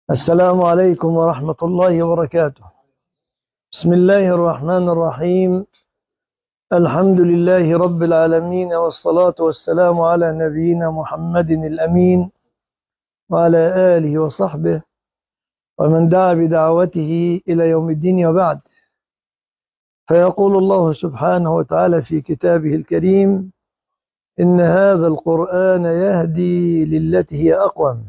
السلام عليكم ورحمة الله وبركاته بسم الله الرحمن الرحيم الحمد لله رب العالمين والصلاة والسلام على نبينا محمد الأمين وعلى آله وصحبه ومن دعا بدعوته إلى يوم الدين وبعد فيقول الله سبحانه وتعالى في كتابه الكريم إن هذا القرآن يهدي للتي هي أقوم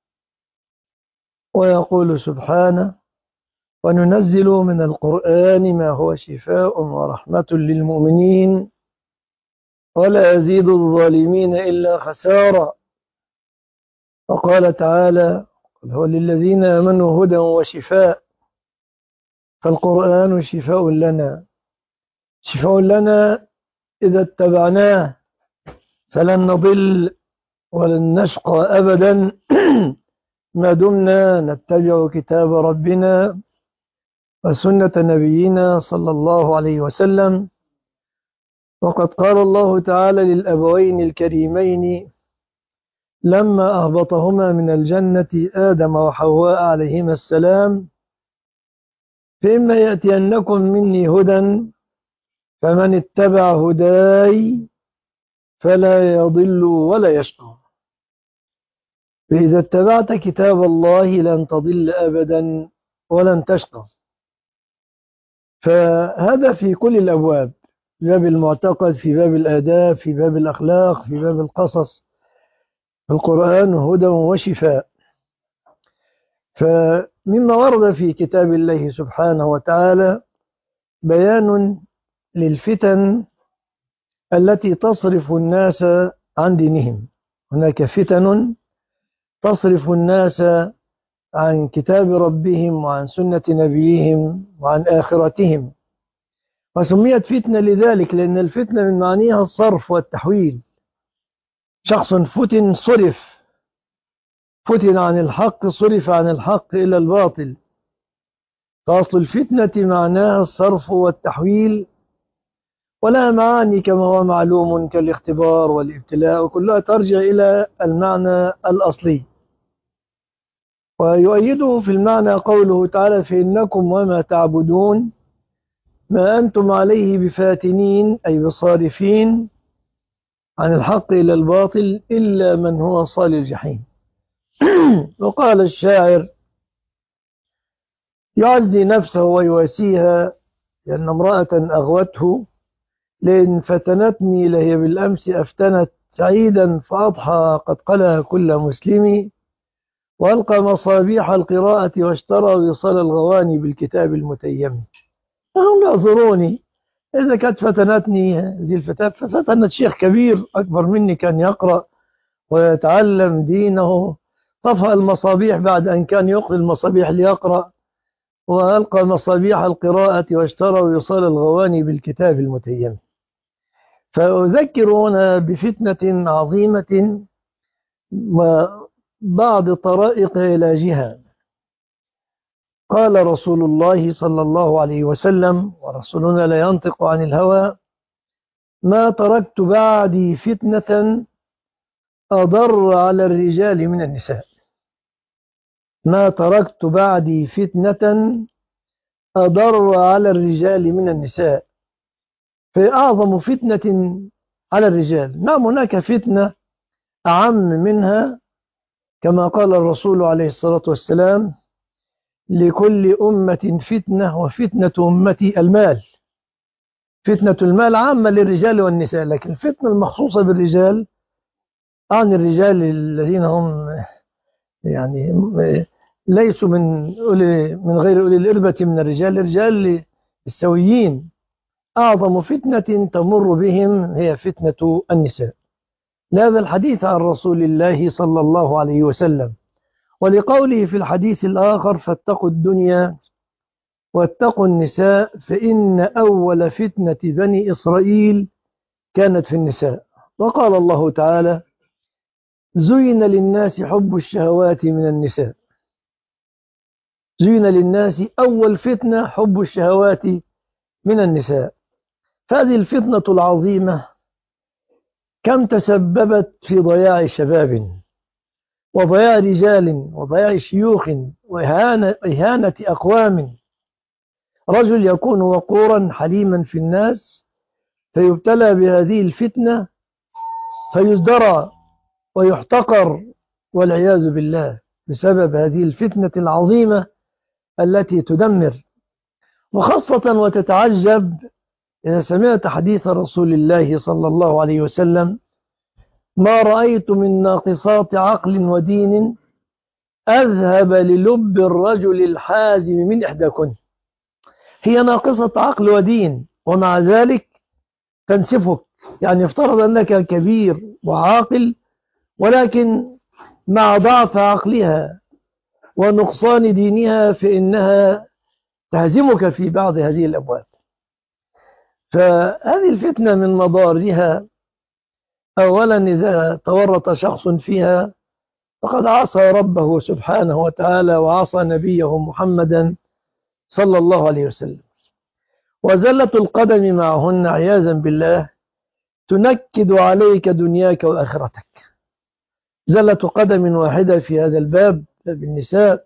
ويقول سبحانه وننزل من القرآن ما هو شفاء ورحمة للمؤمنين ولا يزيد الظالمين إلا خسارا وقال تعالى قل هو للذين آمنوا هدى وشفاء فالقرآن شفاء لنا شفاء لنا إذا اتبعناه فلن نضل ولن نشقى أبدا ما دمنا نتبع كتاب ربنا وسنة نبينا صلى الله عليه وسلم وقد قال الله تعالى للأبوين الكريمين لما أهبطهما من الجنة آدم وحواء عليهما السلام فإما يأتينكم مني هدى فمن اتبع هداي فلا يضل ولا يشقى فإذا اتبعت كتاب الله لن تضل أبدا ولن تشقى فهذا في كل الأبواب في باب المعتقد في باب الآداب في باب الأخلاق في باب القصص القرآن هدى وشفاء فمما ورد في كتاب الله سبحانه وتعالى بيان للفتن التي تصرف الناس عن دينهم هناك فتن تصرف الناس عن كتاب ربهم وعن سنة نبيهم وعن آخرتهم وسميت فتنة لذلك لأن الفتنة من معانيها الصرف والتحويل شخص فتن صرف فتن عن الحق صرف عن الحق إلى الباطل فأصل الفتنة معناها الصرف والتحويل ولا معاني كما هو معلوم كالاختبار والابتلاء وكلها ترجع إلى المعنى الأصلي ويؤيده في المعنى قوله تعالى فإنكم وما تعبدون ما أنتم عليه بفاتنين أي بصارفين عن الحق إلى الباطل إلا من هو صال الجحيم وقال الشاعر يعزي نفسه ويواسيها لأن امرأة أغوته لئن فتنتني لهي بالأمس أفتنت سعيدا فأضحى قد قلها كل مسلم وألقى مصابيح القراءة واشترى وصل الغواني بالكتاب المتيم هم يعذروني إذا كانت فتنتني هذه الفتاة ففتنت شيخ كبير أكبر مني كان يقرأ ويتعلم دينه طفأ المصابيح بعد أن كان يقضي المصابيح ليقرأ وألقى مصابيح القراءة واشترى وصال الغواني بالكتاب المتيم فأذكر هنا بفتنة عظيمة وبعض طرائق علاجها قال رسول الله صلى الله عليه وسلم ورسولنا لا ينطق عن الهوى ما تركت بعدي فتنة أضر على الرجال من النساء ما تركت بعدي فتنة أضر على الرجال من النساء فأعظم فتنة على الرجال نعم هناك فتنة أعم منها كما قال الرسول عليه الصلاة والسلام لكل أمة فتنة وفتنة أمتي المال فتنة المال عامة للرجال والنساء لكن الفتنة المخصوصة بالرجال عن الرجال الذين هم يعني ليسوا من أولي من غير أولي الإربة من الرجال الرجال السويين أعظم فتنة تمر بهم هي فتنة النساء لهذا الحديث عن رسول الله صلى الله عليه وسلم ولقوله في الحديث الآخر فاتقوا الدنيا واتقوا النساء فإن أول فتنة بني إسرائيل كانت في النساء وقال الله تعالى زين للناس حب الشهوات من النساء زين للناس أول فتنة حب الشهوات من النساء فهذه الفتنة العظيمة كم تسببت في ضياع شباب وضياع رجال وضياع شيوخ وإهانة, إهانة أقوام رجل يكون وقورا حليما في الناس فيبتلى بهذه الفتنة فيزدرى ويحتقر والعياذ بالله بسبب هذه الفتنة العظيمة التي تدمر وخاصة وتتعجب إذا سمعت حديث رسول الله صلى الله عليه وسلم ما رأيت من ناقصات عقل ودين أذهب للب الرجل الحازم من إحداكن هي ناقصة عقل ودين ومع ذلك تنسفك يعني افترض أنك كبير وعاقل ولكن مع ضعف عقلها ونقصان دينها فإنها تهزمك في بعض هذه الأبواب فهذه الفتنة من مضارها أولا إذا تورط شخص فيها فقد عصى ربه سبحانه وتعالى وعصى نبيه محمدا صلى الله عليه وسلم وزلة القدم معهن عياذا بالله تنكد عليك دنياك وآخرتك زلة قدم واحدة في هذا الباب باب النساء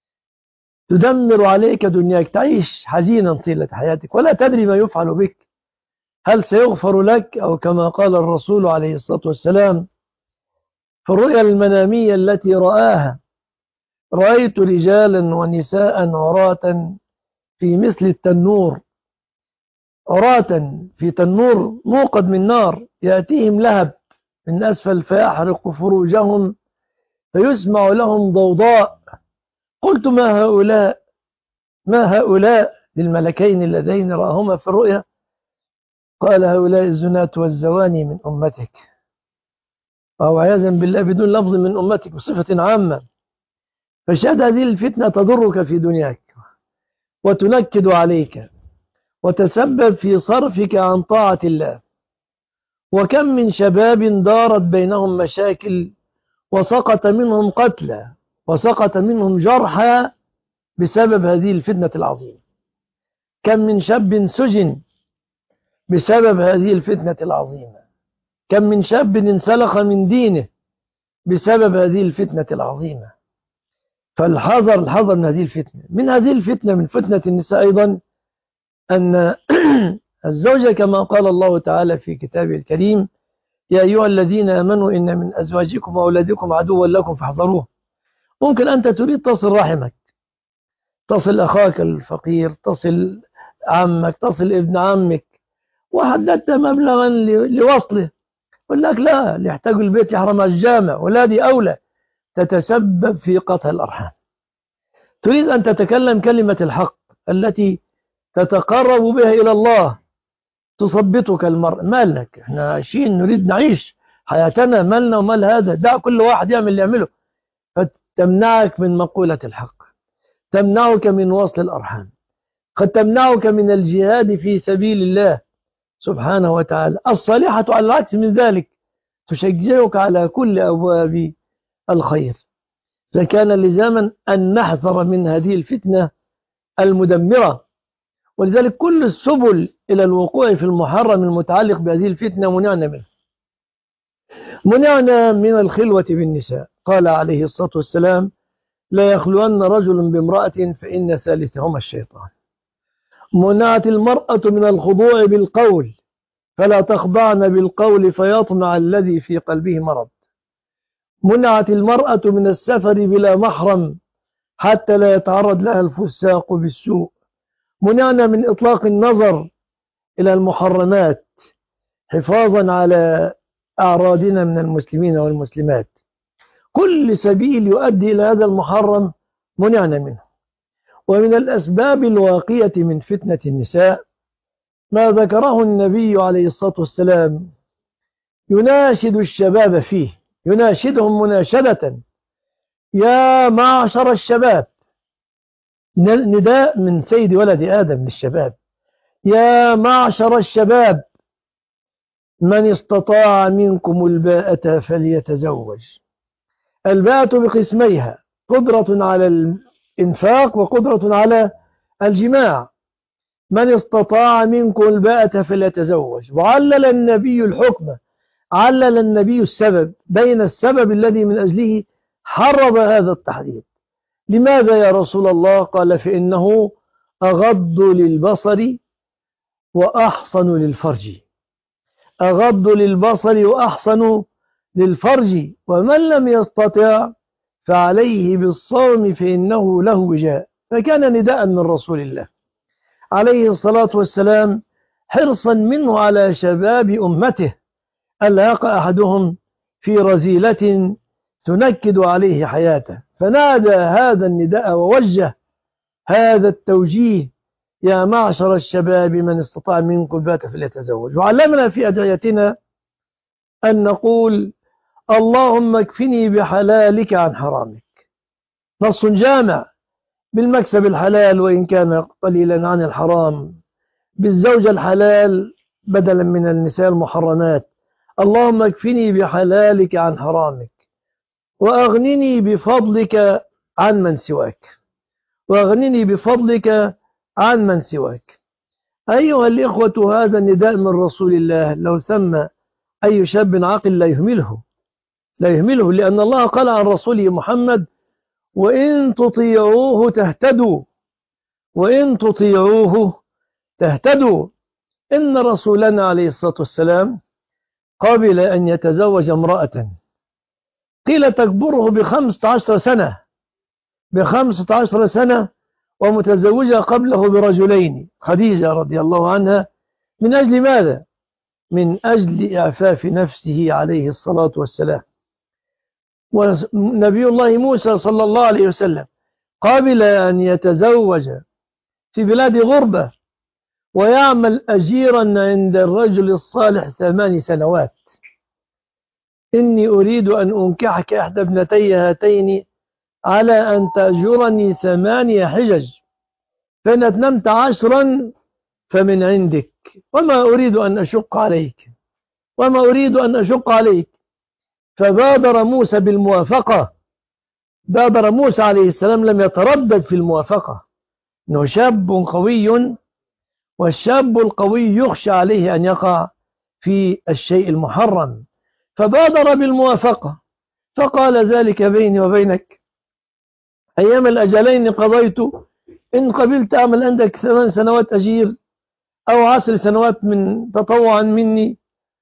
تدمر عليك دنياك تعيش حزينا طيلة حياتك ولا تدري ما يفعل بك هل سيغفر لك أو كما قال الرسول عليه الصلاة والسلام في الرؤيا المنامية التي رآها رأيت رجالا ونساء عراة في مثل التنور عراة في تنور موقد من نار يأتيهم لهب من أسفل فيحرق فروجهم فيسمع لهم ضوضاء قلت ما هؤلاء ما هؤلاء للملكين اللذين رأهما في الرؤيا قال هؤلاء الزناة والزواني من أمتك أو عياذا بالله بدون لفظ من أمتك بصفة عامة فشهد هذه الفتنة تضرك في دنياك وتنكد عليك وتسبب في صرفك عن طاعة الله وكم من شباب دارت بينهم مشاكل وسقط منهم قتلى وسقط منهم جرحى بسبب هذه الفتنة العظيمة كم من شاب سجن بسبب هذه الفتنة العظيمة كم من شاب انسلخ من دينه بسبب هذه الفتنة العظيمة فالحذر الحذر من هذه الفتنة من هذه الفتنة من فتنة النساء أيضا أن الزوجة كما قال الله تعالى في كتابه الكريم يا أيها الذين آمنوا إن من أزواجكم وأولادكم عدوا لكم فاحذروه ممكن أنت تريد تصل رحمك تصل أخاك الفقير تصل عمك تصل ابن عمك وحددت مبلغا لوصله يقول لك لا اللي يحتاج البيت يحرم الجامع ولادي أولى تتسبب في قطع الأرحام تريد أن تتكلم كلمة الحق التي تتقرب بها إلى الله تثبطك المرء مالك احنا عايشين نريد نعيش حياتنا مالنا ومال هذا دع كل واحد يعمل اللي يعمله فتمنعك من مقولة الحق تمنعك من وصل الأرحام قد تمنعك من الجهاد في سبيل الله سبحانه وتعالى الصالحة على العكس من ذلك تشجعك على كل أبواب الخير فكان لزاما أن نحذر من هذه الفتنة المدمرة ولذلك كل السبل إلى الوقوع في المحرم المتعلق بهذه الفتنة منعنا منه منعنا من الخلوة بالنساء قال عليه الصلاة والسلام لا يخلون رجل بامرأة فإن ثالثهما الشيطان منعت المرأة من الخضوع بالقول فلا تخضعن بالقول فيطمع الذي في قلبه مرض منعت المرأة من السفر بلا محرم حتى لا يتعرض لها الفساق بالسوء منعنا من إطلاق النظر إلى المحرمات حفاظا على أعراضنا من المسلمين والمسلمات كل سبيل يؤدي إلى هذا المحرم منعنا منه ومن الأسباب الواقية من فتنة النساء ما ذكره النبي عليه الصلاة والسلام يناشد الشباب فيه يناشدهم مناشدة يا معشر الشباب نداء من سيد ولد آدم للشباب يا معشر الشباب من استطاع منكم الباءة فليتزوج الباءة بقسميها قدرة على الإنفاق وقدرة على الجماع من استطاع منكم الباءة فليتزوج وعلل النبي الحكم علل النبي السبب بين السبب الذي من أجله حرض هذا التحريض لماذا يا رسول الله قال فإنه أغض للبصر وأحصن للفرج أغض للبصر وأحصن للفرج ومن لم يستطع فعليه بالصوم فإنه له وجاء فكان نداء من رسول الله عليه الصلاة والسلام حرصا منه على شباب أمته ألا يقع أحدهم في رزيلة تنكد عليه حياته فنادى هذا النداء ووجه هذا التوجيه يا معشر الشباب من استطاع منكم البات فليتزوج وعلمنا في أدعيتنا أن نقول اللهم اكفني بحلالك عن حرامك نص جامع بالمكسب الحلال وإن كان قليلا عن الحرام بالزوجة الحلال بدلا من النساء المحرمات اللهم اكفني بحلالك عن حرامك وأغنني بفضلك عن من سواك وأغنني بفضلك عن من سواك أيها الإخوة هذا النداء من رسول الله لو ثم أي شاب عاقل لا يهمله لا يهمله لأن الله قال عن رسوله محمد وإن تطيعوه تهتدوا وإن تطيعوه تهتدوا إن رسولنا عليه الصلاة والسلام قبل أن يتزوج امرأة قيل تكبره بخمسة عشر سنة بخمسة عشر سنة ومتزوجة قبله برجلين خديجة رضي الله عنها من أجل ماذا؟ من أجل إعفاف نفسه عليه الصلاة والسلام ونبي الله موسى صلى الله عليه وسلم قبل أن يتزوج في بلاد غربة ويعمل أجيرا عند الرجل الصالح ثمان سنوات إني أريد أن أنكحك إحدى ابنتي هاتين على أن تأجرني ثمانية حجج فإن أتممت عشرا فمن عندك وما أريد أن أشق عليك وما أريد أن أشق عليك فبادر موسى بالموافقة بادر موسى عليه السلام لم يتردد في الموافقة إنه شاب قوي والشاب القوي يخشى عليه أن يقع في الشيء المحرم فبادر بالموافقة فقال ذلك بيني وبينك أيام الأجلين قضيت إن قبلت أعمل عندك ثمان سنوات أجير أو عشر سنوات من تطوعا مني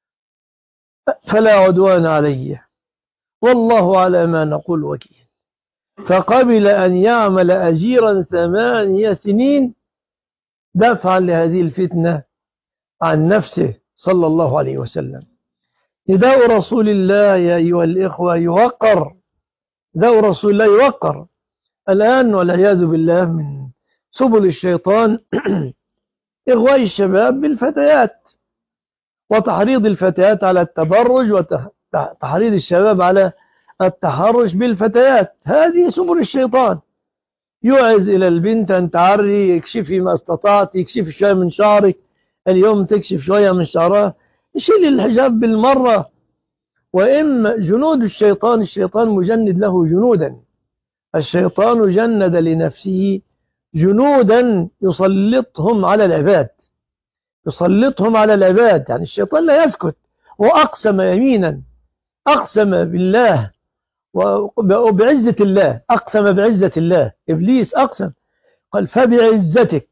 فلا عدوان علي والله على ما نقول وكيل فقبل أن يعمل أجيرا ثمانية سنين دفعا لهذه الفتنة عن نفسه صلى الله عليه وسلم نداء رسول الله يا أيها الإخوة يوقر نداء رسول الله يوقر الآن والعياذ بالله من سبل الشيطان إغواء الشباب بالفتيات وتحريض الفتيات على التبرج وتحريض الشباب على التحرش بالفتيات هذه سبل الشيطان يعز إلى البنت أن تعري يكشفي ما استطعت يكشف شوية من شعرك اليوم تكشف شوية من شعرها شيل الحجاب بالمرة وإما جنود الشيطان الشيطان مجند له جنودا الشيطان جند لنفسه جنودا يسلطهم على العباد يسلطهم على العباد يعني الشيطان لا يسكت وأقسم يمينا أقسم بالله وبعزة الله أقسم بعزة الله إبليس أقسم قال فبعزتك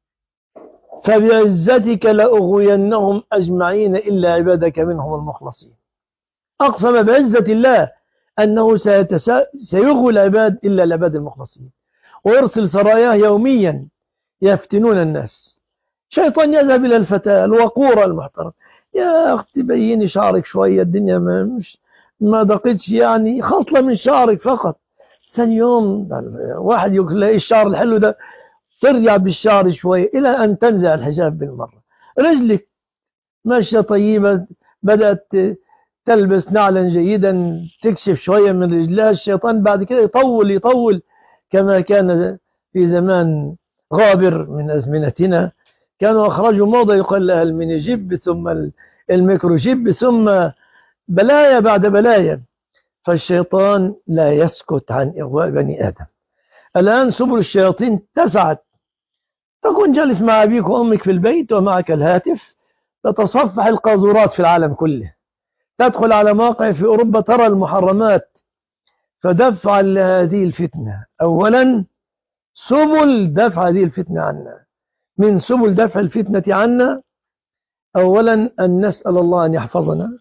فبعزتك لأغوينهم أجمعين إلا عبادك منهم المخلصين أقسم بعزة الله أنه سيغوي العباد إلا العباد المخلصين ويرسل سراياه يوميا يفتنون الناس شيطان يذهب إلى الفتاة الوقورة المحترم يا أختي بيني شعرك شوية الدنيا ما مش ما دقيتش يعني خصلة من شعرك فقط ثاني يوم واحد يقول له الشعر الحلو ده ترجع بالشعر شوية إلى أن تنزع الحجاب بالمرة رجلك ماشية طيبة بدأت تلبس نعلا جيدا تكشف شوية من رجلها الشيطان بعد كده يطول يطول كما كان في زمان غابر من أزمنتنا كانوا أخرجوا موضة يقال لها المينيجيب ثم الميكروجيب ثم بلايا بعد بلايا فالشيطان لا يسكت عن إغواء بني آدم الآن سبل الشياطين تسعت تكون جالس مع أبيك وأمك في البيت ومعك الهاتف تتصفح القاذورات في العالم كله تدخل على موقع في أوروبا ترى المحرمات فدفعا لهذه الفتنة أولا سبل دفع هذه الفتنة عنا من سبل دفع الفتنة عنا أولا أن نسأل الله أن يحفظنا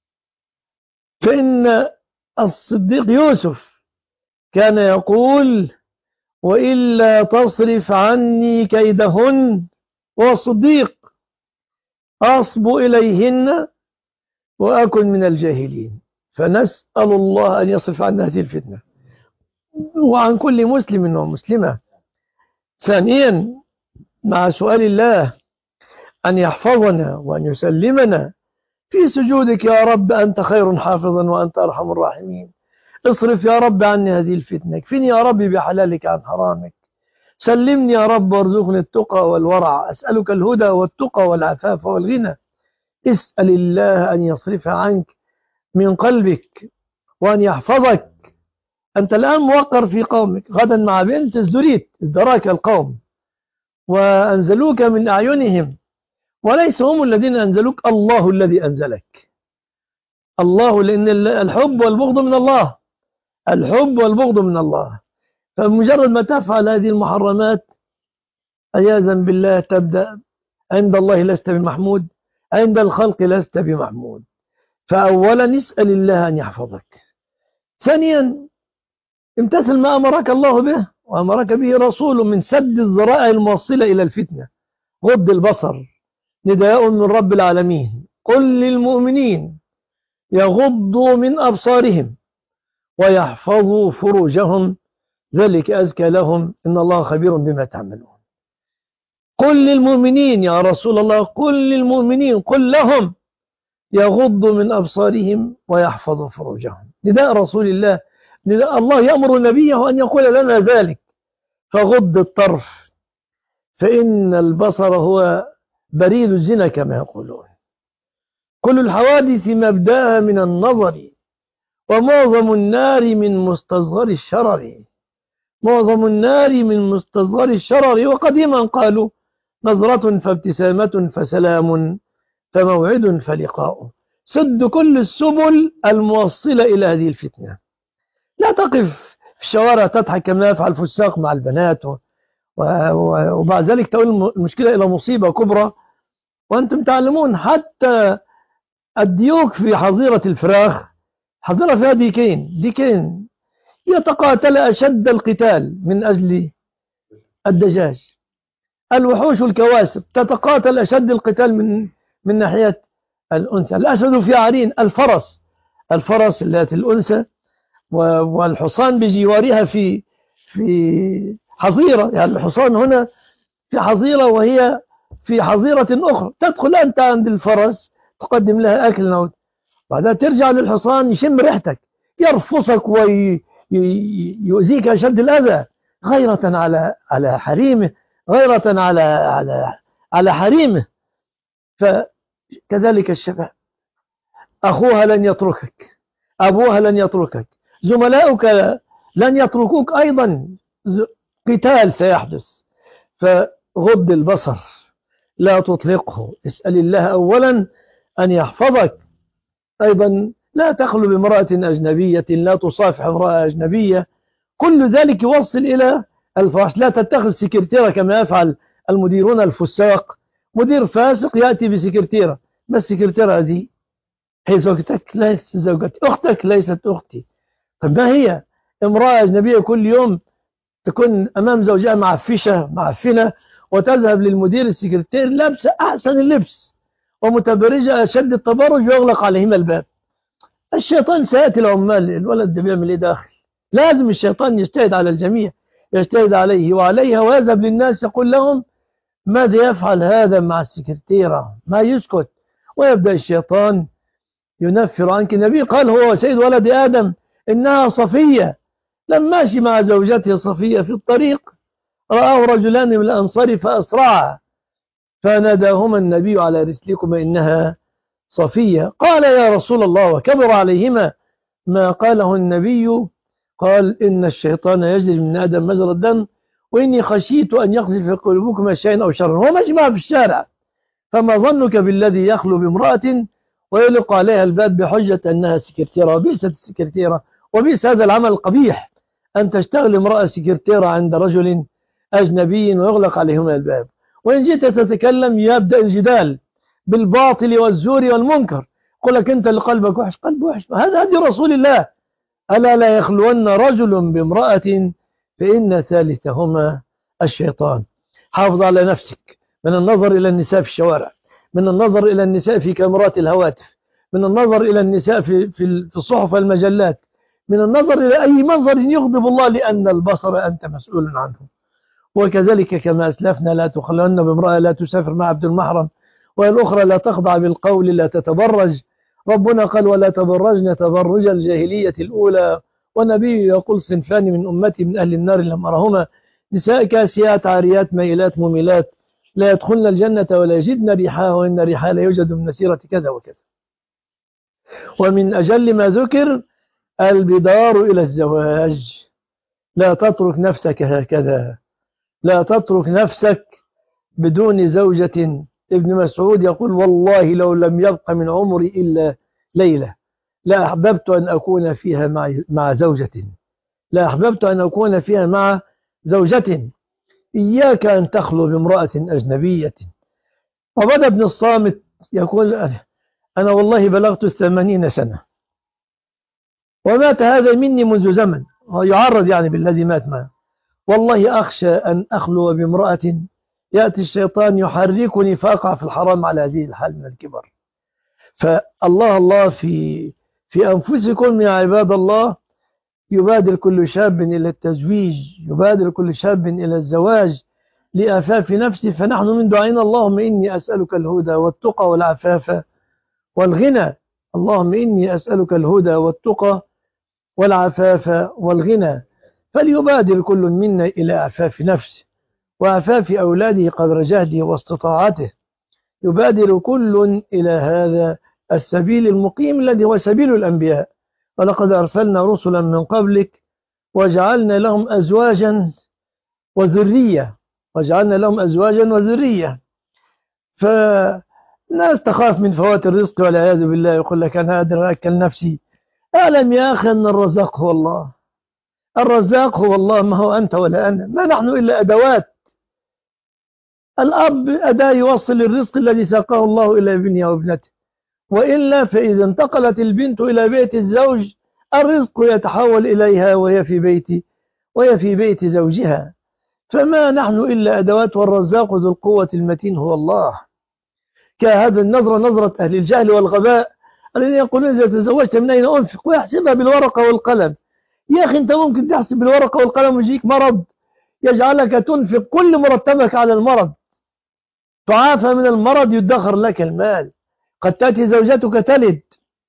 فإن الصديق يوسف كان يقول وإلا تصرف عني كيدهن هو الصديق أصب إليهن وأكن من الجاهلين فنسأل الله أن يصرف عنا هذه الفتنة وعن كل مسلم ومسلمة ثانيا مع سؤال الله أن يحفظنا وأن يسلمنا في سجودك يا رب أنت خير حافظا وأنت أرحم الراحمين اصرف يا رب عني هذه الفتنة اكفني يا رب بحلالك عن حرامك سلمني يا رب وارزقني التقى والورع أسألك الهدى والتقى والعفاف والغنى اسأل الله أن يصرف عنك من قلبك وأن يحفظك أنت الآن موقر في قومك غدا مع بنت ازدريت ازدراك القوم وأنزلوك من أعينهم وليس هم الذين أنزلوك الله الذي أنزلك الله لأن الحب والبغض من الله الحب والبغض من الله فمجرد ما تفعل هذه المحرمات عياذا بالله تبدأ عند الله لست بمحمود عند الخلق لست بمحمود فأولا اسأل الله أن يحفظك ثانيا امتثل ما أمرك الله به وأمرك به رسول من سد الذرائع الموصلة إلى الفتنة غض البصر نداء من رب العالمين قل للمؤمنين يغضوا من أبصارهم ويحفظوا فروجهم ذلك أزكى لهم إن الله خبير بما تعملون قل للمؤمنين يا رسول الله قل للمؤمنين قل لهم يغضوا من أبصارهم ويحفظوا فروجهم نداء رسول الله نداء الله يأمر نبيه أن يقول لنا ذلك فغض الطرف فإن البصر هو بريد الزنا كما يقولون كل الحوادث مبداها من النظر ومعظم النار من مستصغر الشرر معظم النار من مستصغر الشرر وقديما قالوا نظرة فابتسامة فسلام فموعد فلقاء سد كل السبل الموصلة إلى هذه الفتنة لا تقف في الشوارع تضحك كما يفعل الفساق مع البنات وبعد ذلك تقول المشكلة إلى مصيبة كبرى وأنتم تعلمون حتى الديوك في حظيرة الفراخ حظيرة فيها ديكين ديكين يتقاتل أشد القتال من أجل الدجاج الوحوش الكواسب تتقاتل أشد القتال من من ناحية الأنثى الأسد في عرين الفرس الفرس التي الأنثى والحصان بجوارها في في حظيرة يعني الحصان هنا في حظيرة وهي في حظيرة أخرى تدخل أنت عند الفرس تقدم لها أكل بعدها ترجع للحصان يشم ريحتك يرفصك ويؤذيك أشد الأذى غيرة على على حريمه غيرة على على على حريمه فكذلك الشفاء أخوها لن يتركك أبوها لن يتركك زملاؤك لن يتركوك أيضا قتال سيحدث فغض البصر لا تطلقه اسأل الله أولا أن يحفظك أيضا لا تخلو بامرأة أجنبية لا تصافح امرأة أجنبية كل ذلك يوصل إلى الفحش لا تتخذ سكرتيرة كما يفعل المديرون الفساق مدير فاسق يأتي بسكرتيرة ما السكرتيرة دي هي زوجتك ليست زوجتي أختك ليست أختي طب ما هي امرأة أجنبية كل يوم تكون أمام زوجها معفشة معفنة وتذهب للمدير السكرتير لابسة أحسن اللبس ومتبرجة أشد التبرج ويغلق عليهما الباب الشيطان سيأتي العمال الولد ده بيعمل إيه داخل لازم الشيطان يجتهد على الجميع يجتهد عليه وعليها ويذهب للناس يقول لهم ماذا يفعل هذا مع السكرتيرة ما يسكت ويبدأ الشيطان ينفر عنك النبي قال هو سيد ولد آدم إنها صفية لما ماشي مع زوجته صفية في الطريق رآه رجلان من الأنصار فأسرعا فناداهما النبي على رسلكما إنها صفية قال يا رسول الله وكبر عليهما ما قاله النبي قال إن الشيطان يجري من آدم مجرى الدم وإني خشيت أن يقذف في قلوبكما شيئا أو شرا هو ماشي معه في الشارع فما ظنك بالذي يخلو بامرأة ويلق عليها الباب بحجة أنها سكرتيرة وبئست السكرتيرة وبئس هذا العمل القبيح أن تشتغل امرأة سكرتيرة عند رجل أجنبي ويغلق عليهما الباب وإن جئت تتكلم يبدأ الجدال بالباطل والزور والمنكر يقول لك أنت اللي قلبك وحش قلب وحش هذا هدي رسول الله ألا لا يخلون رجل بامرأة فإن ثالثهما الشيطان حافظ على نفسك من النظر إلى النساء في الشوارع من النظر إلى النساء في كاميرات الهواتف من النظر إلى النساء في في الصحف والمجلات من النظر إلى أي منظر يغضب الله لأن البصر أنت مسؤول عنه وكذلك كما أسلفنا لا تخلون بامرأة لا تسافر مع عبد المحرم والأخرى لا تخضع بالقول لا تتبرج ربنا قال ولا تبرجن تبرج الجاهلية الأولى ونبي يقول صنفان من أمتي من أهل النار لم أرهما نساء كاسيات عاريات ميلات مميلات لا يدخلن الجنة ولا يجدن ريحها وإن ريحها لا يوجد من مسيرة كذا وكذا ومن أجل ما ذكر البدار إلى الزواج لا تترك نفسك هكذا لا تترك نفسك بدون زوجة ابن مسعود يقول والله لو لم يبق من عمري إلا ليلة لا أحببت أن أكون فيها مع, مع زوجة لا أحببت أن أكون فيها مع زوجة إياك أن تخلو بامرأة أجنبية وبدأ ابن الصامت يقول أنا والله بلغت الثمانين سنة ومات هذا مني منذ زمن يعرض يعني بالذي مات معه والله أخشى أن أخلو بامرأة يأتي الشيطان يحركني فأقع في الحرام على هذه الحال من الكبر فالله الله في في أنفسكم يا عباد الله يبادر كل شاب إلى التزويج يبادر كل شاب إلى الزواج لأفاف نفسه فنحن من دعائنا اللهم إني أسألك الهدى والتقى والعفاف والغنى اللهم إني أسألك الهدى والتقى والعفاف والغنى فليبادر كل منا إلى عفاف نفسه وعفاف أولاده قدر جهده واستطاعته يبادر كل إلى هذا السبيل المقيم الذي هو سبيل الأنبياء ولقد أرسلنا رسلا من قبلك وجعلنا لهم أزواجا وذرية وجعلنا لهم أزواجا وذرية فالناس تخاف من فوات الرزق والعياذ بالله يقول لك أنا أقدر أكل نفسي أعلم يا أخي أن الرزاق هو الله الرزاق هو الله ما هو أنت ولا أنا ما نحن إلا أدوات الأب أداة يوصل الرزق الذي ساقه الله إلى ابنه وابنته وإلا فإذا انتقلت البنت إلى بيت الزوج الرزق يتحول إليها وهي في بيت وهي في بيت زوجها فما نحن إلا أدوات والرزاق ذو القوة المتين هو الله كهذا النظرة نظرة أهل الجهل والغباء الذين يقولون إذا تزوجت من أين أنفق ويحسبها بالورقة والقلم يا أخي أنت ممكن تحسب بالورقة والقلم ويجيك مرض يجعلك تنفق كل مرتبك على المرض تعافى من المرض يدخر لك المال قد تأتي زوجتك تلد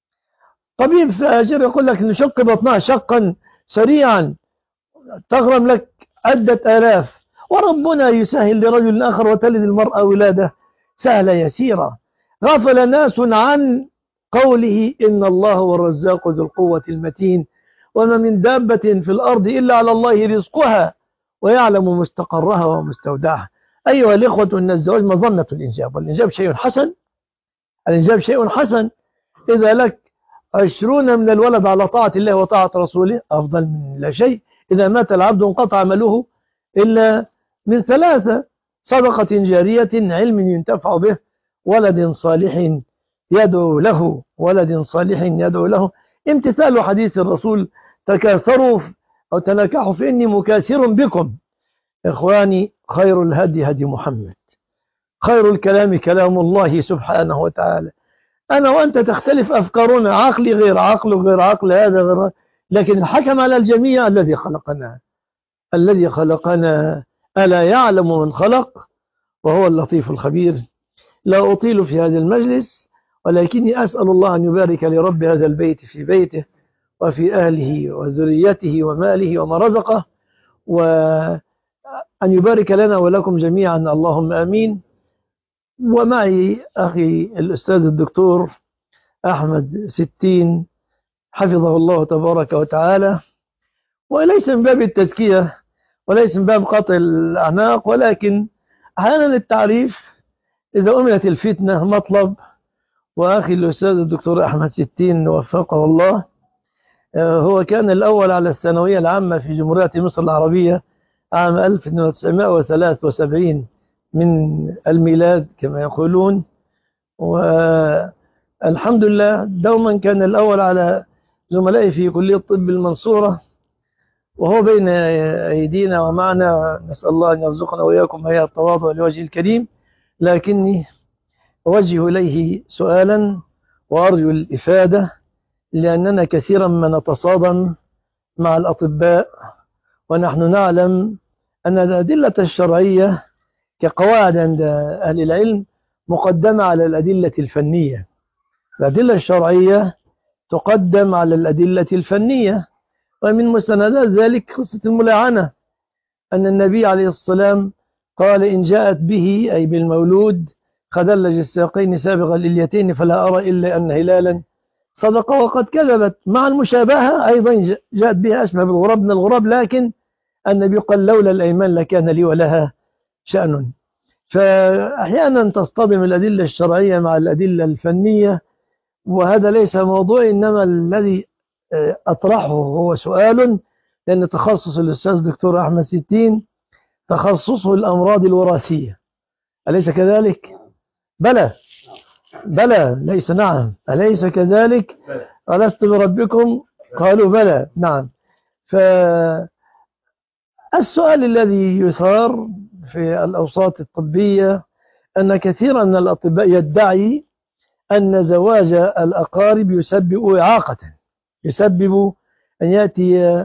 طبيب فاجر يقول لك نشق بطنها شقا سريعا تغرم لك عدة آلاف وربنا يسهل لرجل آخر وتلد المرأة ولادة سهلة يسيرة غفل ناس عن قوله إن الله هو الرزاق ذو القوة المتين وما من دابة في الأرض إلا على الله رزقها ويعلم مستقرها ومستودعها أيها الإخوة أن الزواج مظنة الإنجاب والإنجاب شيء حسن الإنجاب شيء حسن إذا لك عشرون من الولد على طاعة الله وطاعة رسوله أفضل من لا شيء إذا مات العبد انقطع عمله إلا من ثلاثة صدقة جارية علم ينتفع به ولد صالح يدعو له ولد صالح يدعو له امتثال حديث الرسول تكاثروا أو تنكحوا فإني مكاثر بكم إخواني خير الهدي هدي محمد خير الكلام كلام الله سبحانه وتعالى أنا وأنت تختلف أفكارنا عقلي غير عقل غير عقل هذا غير لكن الحكم على الجميع الذي خلقنا الذي خلقنا ألا يعلم من خلق وهو اللطيف الخبير لا أطيل في هذا المجلس ولكني أسأل الله أن يبارك لرب هذا البيت في بيته وفي أهله وذريته وماله وما رزقه وأن يبارك لنا ولكم جميعا اللهم أمين ومعي أخي الأستاذ الدكتور أحمد ستين حفظه الله تبارك وتعالى وليس من باب التزكية وليس من باب قطع الأعناق ولكن أحيانا التعريف إذا أمنت الفتنة مطلب وأخي الأستاذ الدكتور أحمد ستين وفقه الله هو كان الأول على الثانوية العامة في جمهورية مصر العربية عام 1973 من الميلاد كما يقولون والحمد لله دوما كان الأول على زملائي في كلية الطب المنصورة وهو بين أيدينا ومعنا نسأل الله أن يرزقنا وإياكم هيئة التواضع لوجه الكريم لكني أوجه إليه سؤالا وأرجو الإفادة لأننا كثيرا ما نتصادم مع الأطباء ونحن نعلم أن الأدلة الشرعية كقواعد عند أهل العلم مقدمة على الأدلة الفنية الأدلة الشرعية تقدم على الأدلة الفنية ومن مستندات ذلك قصة الملاعنة أن النبي عليه السلام قال إن جاءت به أي بالمولود خدلج الساقين سابغ الإليتين فلا أرى إلا أن هلالا صدق وقد كذبت مع المشابهة أيضا جاءت بها أشبه بالغراب من الغراب لكن النبي قال لولا الأيمان لكان لي ولها شأن فأحيانا تصطدم الأدلة الشرعية مع الأدلة الفنية وهذا ليس موضوع إنما الذي أطرحه هو سؤال لأن تخصص الأستاذ دكتور أحمد ستين تخصصه الأمراض الوراثية أليس كذلك؟ بلى بلى ليس نعم أليس كذلك؟ ألست بربكم؟ قالوا بلى نعم فالسؤال الذي يثار في الأوساط الطبية أن كثيرا من الأطباء يدعي أن زواج الأقارب يسبب إعاقة يسبب أن يأتي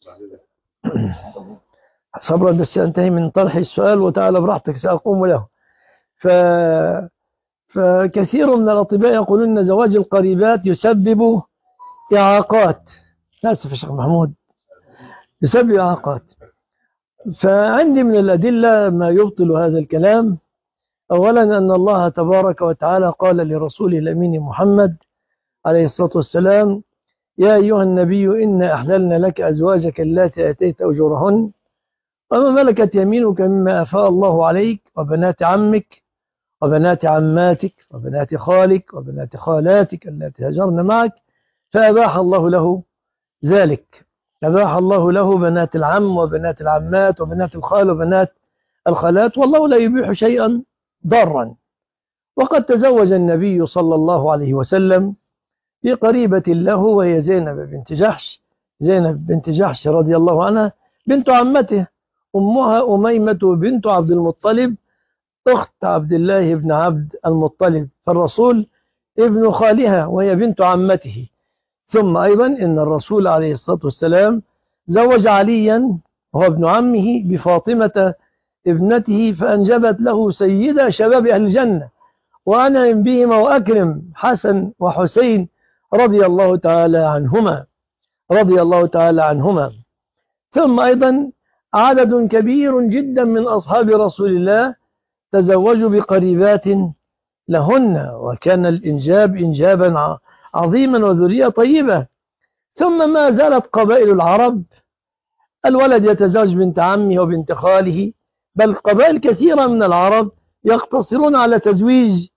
صبرا بس أنتهي من طرح السؤال وتعالى براحتك سأقوم له ف... فكثير من الأطباء يقولون أن زواج القريبات يسبب إعاقات آسف يا شيخ محمود يسبب إعاقات فعندي من الأدلة ما يبطل هذا الكلام أولا أن الله تبارك وتعالى قال لرسوله الأمين محمد عليه الصلاة والسلام يا أيها النبي إنا أحللنا لك أزواجك التي أتيت أجورهن وما ملكت يمينك مما أفاء الله عليك وبنات عمك وبنات عماتك وبنات خالك وبنات خالاتك التي هجرن معك فأباح الله له ذلك أباح الله له بنات العم وبنات العمات وبنات الخال وبنات الخالات والله لا يبيح شيئا ضارا وقد تزوج النبي صلى الله عليه وسلم بقريبة له وهي زينب بنت جحش زينب بنت جحش رضي الله عنها بنت عمته أمها أميمة بنت عبد المطلب أخت عبد الله بن عبد المطلب فالرسول ابن خالها وهي بنت عمته ثم أيضا إن الرسول عليه الصلاة والسلام زوج عليا وهو ابن عمه بفاطمة ابنته فأنجبت له سيدة شباب أهل الجنة وأنعم بهما وأكرم حسن وحسين رضي الله تعالى عنهما رضي الله تعالى عنهما ثم أيضا عدد كبير جدا من أصحاب رسول الله تزوجوا بقريبات لهن وكان الإنجاب إنجابا عظيما وذرية طيبة ثم ما زالت قبائل العرب الولد يتزوج بنت عمه وبنت خاله بل قبائل كثيرة من العرب يقتصرون على تزويج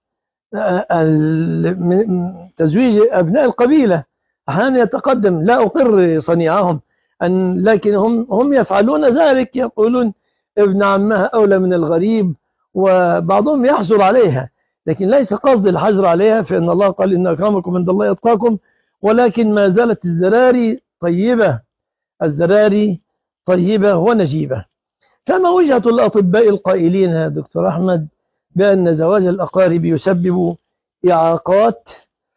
تزويج أبناء القبيلة أحيانا يتقدم لا أقر صنيعهم أن لكن هم هم يفعلون ذلك يقولون ابن عمها أولى من الغريب وبعضهم يحجر عليها لكن ليس قصد الحجر عليها فإن الله قال إن أكرمكم عند الله يتقاكم ولكن ما زالت الزراري طيبة الزراري طيبة ونجيبة فما وجهة الأطباء القائلين يا دكتور أحمد بأن زواج الأقارب يسبب إعاقات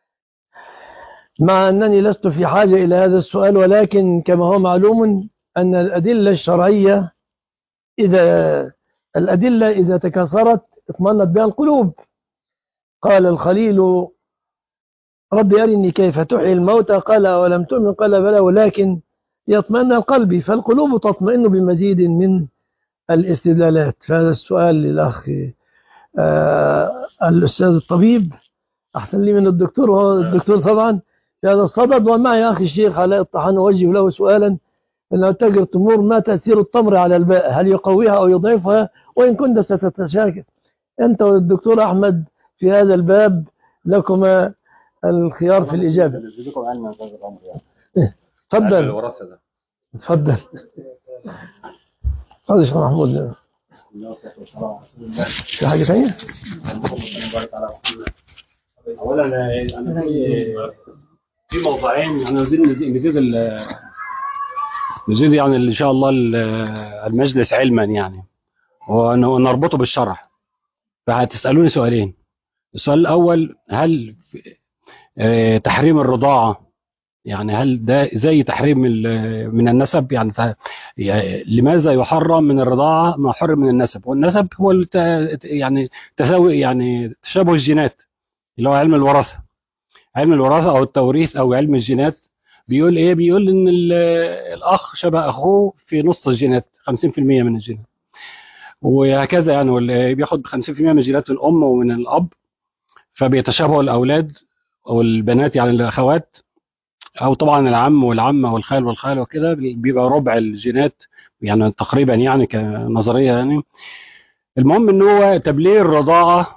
مع أنني لست في حاجة إلى هذا السؤال ولكن كما هو معلوم أن الأدلة الشرعية إذا الأدلة إذا تكاثرت اطمنت بها القلوب قال الخليل ربي أرني كيف تحيي الموتى قال ولم تؤمن قال بلى ولكن يطمئن القلب فالقلوب تطمئن بمزيد من الاستدلالات فهذا السؤال للأخ آه الأستاذ الطبيب أحسن لي من الدكتور وهو الدكتور طبعا في هذا الصدد ومعي أخي الشيخ علاء الطحان أوجه له سؤالا أنه تجر تمور ما تأثير التمر على الماء هل يقويها أو يضعفها وإن كنت ستتشاكل أنت والدكتور أحمد في هذا الباب لكما الخيار في الإجابة اتفضل الوراثه ده اتفضل اتفضل يا شيخ محمود في حاجة ثانية؟ اولا انا في في موضوعين يعني عايزين نزيد نزيد ال- نزيد يعني ان شاء الله ال- المجلس علما يعني ون- ونربطه بالشرع فهتسالوني سؤالين السؤال الاول هل في- آه، تحريم الرضاعه يعني هل ده زي تحريم ال- من النسب يعني ت- يعني لماذا يحرم من الرضاعه ما حرم من النسب والنسب هو الت- يعني تساوي يعني تشابه الجينات اللي هو علم الوراثه علم الوراثه او التوريث او علم الجينات بيقول ايه بيقول ان ال- الاخ شبه اخوه في نص الجينات 50% من الجينات وهكذا يعني واللي بياخد 50% من جينات الام ومن الاب فبيتشابهوا الاولاد او البنات يعني الاخوات او طبعا العم والعمه والخال والخاله وكده بيبقى ربع الجينات يعني تقريبا يعني كنظريه يعني المهم ان هو تبليغ الرضاعه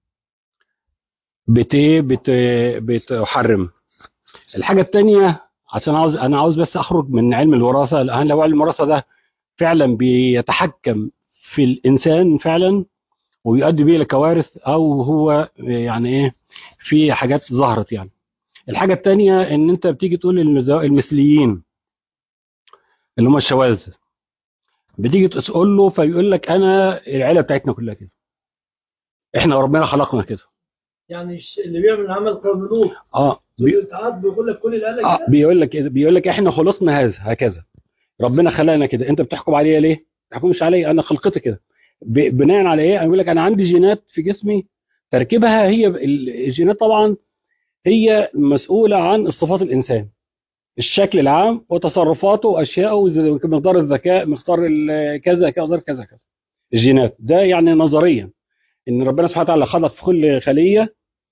بت بت بتحرم الحاجه الثانيه عشان عاوز انا عاوز بس اخرج من علم الوراثه لان لو علم الوراثه ده فعلا بيتحكم في الانسان فعلا ويؤدي به لكوارث او هو يعني ايه في حاجات ظهرت يعني الحاجه الثانيه ان انت بتيجي تقول المز- المثليين اللي هم الشواذ بتيجي تقول له فيقول لك انا العيله بتاعتنا كلها كده احنا ربنا خلقنا كده يعني الش- اللي بيعمل عمل قانونوك اه بي... ساعات بيقول لك كل الآلة آه بيقول لك كده بيقول لك احنا خلقنا هذا هكذا ربنا خلقنا كده انت بتحكم عليا ليه؟ ما تحكمش عليا انا خلقتي كده ب... بناء على ايه؟ انا بيقول لك انا عندي جينات في جسمي تركيبها هي ال- الجينات طبعا هي مسؤوله عن صفات الانسان الشكل العام وتصرفاته واشيائه زي مقدار الذكاء مقدار ال- كذا كذا كذا كذا الجينات ده يعني نظريا ان ربنا سبحانه وتعالى خلق في كل خليه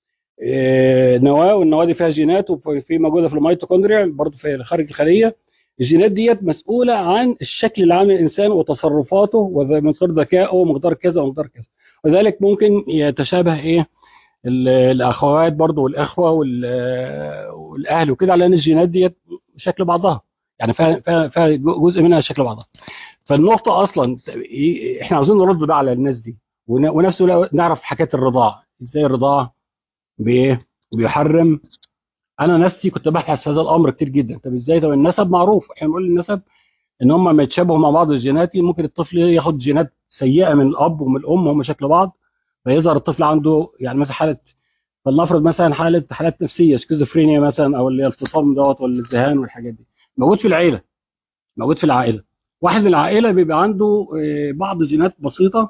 آه، نواه والنواه دي فيها جينات وفي موجوده في الميتوكوندريا برضه في خارج الخليه الجينات ديت مسؤوله عن الشكل العام للانسان وتصرفاته ومقدار ذكائه ومقدار كذا ومقدار كذا وذلك ممكن يتشابه ايه ال- الاخوات برضه والاخوه وال- والاهل وكده على ان الجينات ديت شكل بعضها يعني فيها فيها- فيها جزء منها شكل بعضها فالنقطه اصلا احنا عاوزين نرد بقى على الناس دي ون- ونفس الوقت نعرف حكايه الرضاعه ازاي الرضاعه بايه بيحرم انا نفسي كنت ببحث في هذا الامر كتير جدا طب ازاي طب النسب معروف احنا بنقول النسب ان هم لما يتشابهوا مع بعض الجيناتي ممكن الطفل ياخد جينات سيئه من الاب ومن الام وهم شكل بعض فيظهر الطفل عنده يعني مثلا حاله فلنفرض مثلا حاله حالات نفسيه سكيزوفرينيا مثلا او اللي هي الفصام دوت ولا الذهان والحاجات دي موجود في العيله موجود في العائله واحد من العائله بيبقى عنده آه، بعض جينات بسيطه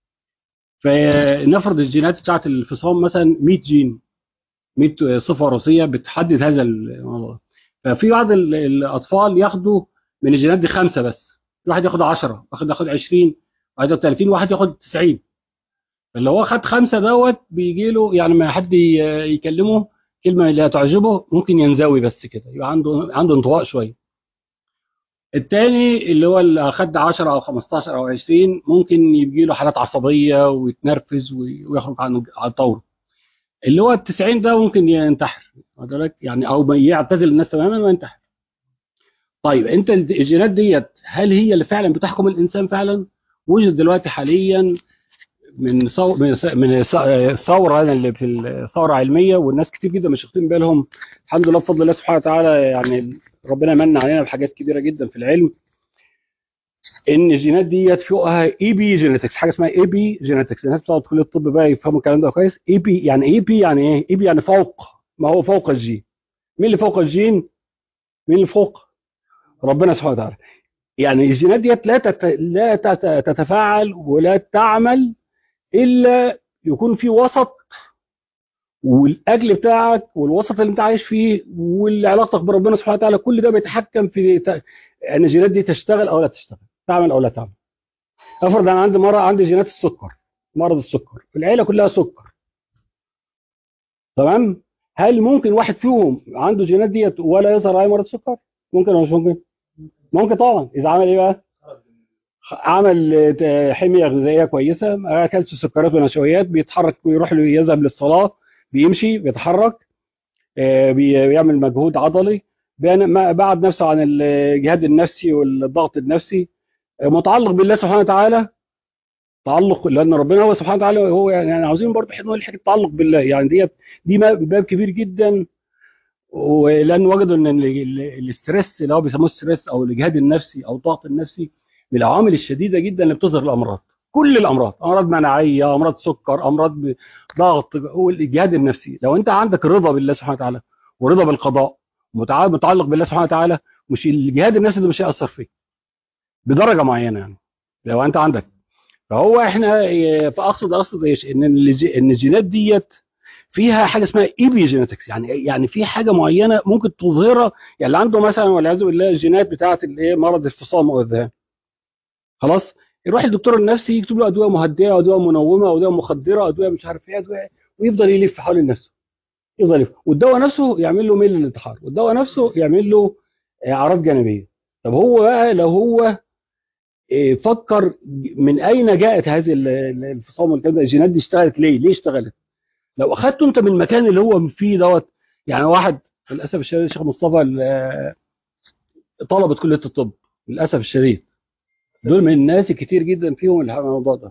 فنفرض الجينات بتاعت الفصام مثلا 100 جين 100 صفه وراثيه بتحدد هذا الموضوع ففي بعض ال- الاطفال ياخدوا من الجينات دي خمسه بس في واحد ياخد 10 واحد ياخد 20 واحد ياخد 30 واحد ياخد 90 اللي هو خد خمسه دوت بيجي له يعني ما حد ي- يكلمه كلمه لا تعجبه ممكن ينزوي بس كده يبقى عنده عنده انطواء شويه التاني اللي هو اللي خد 10 او 15 او 20 ممكن يجي له حالات عصبيه ويتنرفز وي- ويخرج عن عن طوره اللي هو ال 90 ده ممكن ينتحر واخد بالك يعني او ما يعتزل الناس تماما وينتحر طيب انت الجينات ديت هل هي اللي فعلا بتحكم الانسان فعلا وجد دلوقتي حاليا من صو... من س- من س- الثوره يعني اللي في الثوره علميه والناس كتير جدا مش واخدين بالهم الحمد لله بفضل الله سبحانه وتعالى يعني ربنا من علينا بحاجات كبيره جدا في العلم ان الجينات ديت فوقها اي بي جينيتكس حاجه اسمها اي بي جينيتكس الناس بتوع كليه الطب بقى يفهموا الكلام ده كويس اي بي يعني اي بي يعني ايه؟ اي بي يعني فوق ما هو فوق الجين مين اللي فوق الجين؟ مين اللي فوق؟ ربنا سبحانه وتعالى يعني الجينات ديت لا تت... لا تت... تتفاعل ولا تعمل الا يكون في وسط والاجل بتاعك والوسط اللي انت عايش فيه وعلاقتك بربنا سبحانه وتعالى كل ده بيتحكم في ت... ان الجينات دي تشتغل او لا تشتغل تعمل او لا تعمل افرض انا عندي مره عندي جينات السكر مرض السكر العيله كلها سكر تمام هل ممكن واحد فيهم عنده جينات ديت ولا يظهر عليه مرض سكر ممكن ولا مش ممكن ممكن طبعا اذا عمل ايه بقى عمل آه، حميه غذائيه كويسه ما اكلش سكريات ونشويات بيتحرك ويروح له يذهب للصلاه بيمشي بيتحرك آه، بي- بيعمل مجهود عضلي بأن- ما بعد نفسه عن الجهاد النفسي والضغط النفسي متعلق بالله سبحانه وتعالى تعلق لان ربنا هو سبحانه وتعالى هو يعني يعني عاوزين برضه احنا نقول حته التعلق بالله يعني ديت دي ما- باب كبير جدا ولان وجدوا ان ال- ال- الاسترس اللي هو بيسموه الستريس او الجهاد النفسي او الضغط النفسي من العوامل الشديده جدا اللي بتظهر الامراض كل الامراض امراض مناعيه امراض سكر امراض ب- ضغط هو الجهاد النفسي لو انت عندك رضا بالله سبحانه وتعالى ورضا بالقضاء متع- متعلق بالله سبحانه وتعالى مش الجهاد النفسي ده مش هيأثر فيك بدرجه معينه يعني لو انت عندك فهو احنا إيه، فاقصد اقصد ايش ان الج- ان الجينات ديت فيها حاجه اسمها ايبي جينيتكس يعني يعني في حاجه معينه ممكن تظهرها يعني اللي عنده مثلا والعياذ بالله الجينات بتاعه الايه مرض الفصام او الذهان خلاص يروح الدكتور النفسي يكتب له ادويه مهدئه ادويه منومه ادويه مخدره ادويه مش عارف ايه ادويه ويفضل يلف حول نفسه يفضل يلف والدواء نفسه يعمل له ميل للانتحار والدواء نفسه يعمل له آه، اعراض جانبيه طب هو بقى لو هو إيه، فكر من اين جاءت هذه ال- ال- الفصام والكلام ده الجينات دي اشتغلت ليه؟ ليه اشتغلت؟ لو اخدته انت من المكان اللي هو فيه دوت يعني واحد للاسف الشديد الشيخ مصطفى ال- طلبه كليه الطب للاسف الشديد دول من الناس كتير جدا فيهم الموضوع ده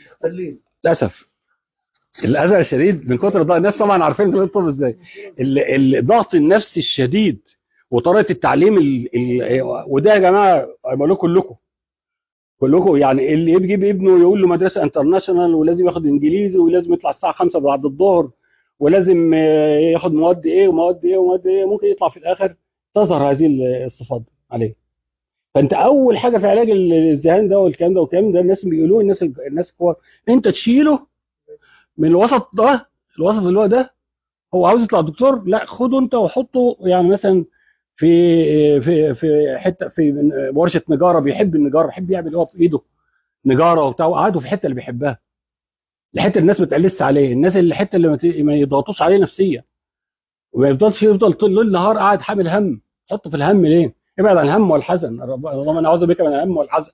للاسف للاسف الشديد من كتر الضغط الناس طبعا عارفين كليه الطب ازاي ال- الضغط النفسي الشديد وطريقه التعليم ال... ال... وده يا جماعه بقول لكم كلكم كلكم يعني اللي يجيب ابنه يقول له مدرسه انترناشونال ولازم ياخد انجليزي ولازم يطلع الساعه 5 بعد الظهر ولازم آه، ياخد مواد ايه ومواد ايه ومواد ايه ممكن يطلع في الاخر تظهر هذه الصفات عليه فانت اول حاجه في علاج الذهان ده والكلام ده والكلام ده الناس بيقولوه الناس الناس الكبار انت تشيله من الوسط ده الوسط اللي هو ده هو عاوز يطلع دكتور لا خده انت وحطه يعني مثلا في في في حته في ورشه نجاره بيحب النجاره بيحب يعمل هو بايده نجاره وبتاع وقعده في الحته اللي بيحبها الحته الناس ما تقلس عليه الناس اللي الحته اللي ما ت- ما يضغطوش عليه نفسيا وما يفضلش يفضل طول النهار قاعد حامل هم حطه في الهم ليه؟ ابعد عن الهم والحزن رب- اللهم انا اعوذ بك من الهم والحزن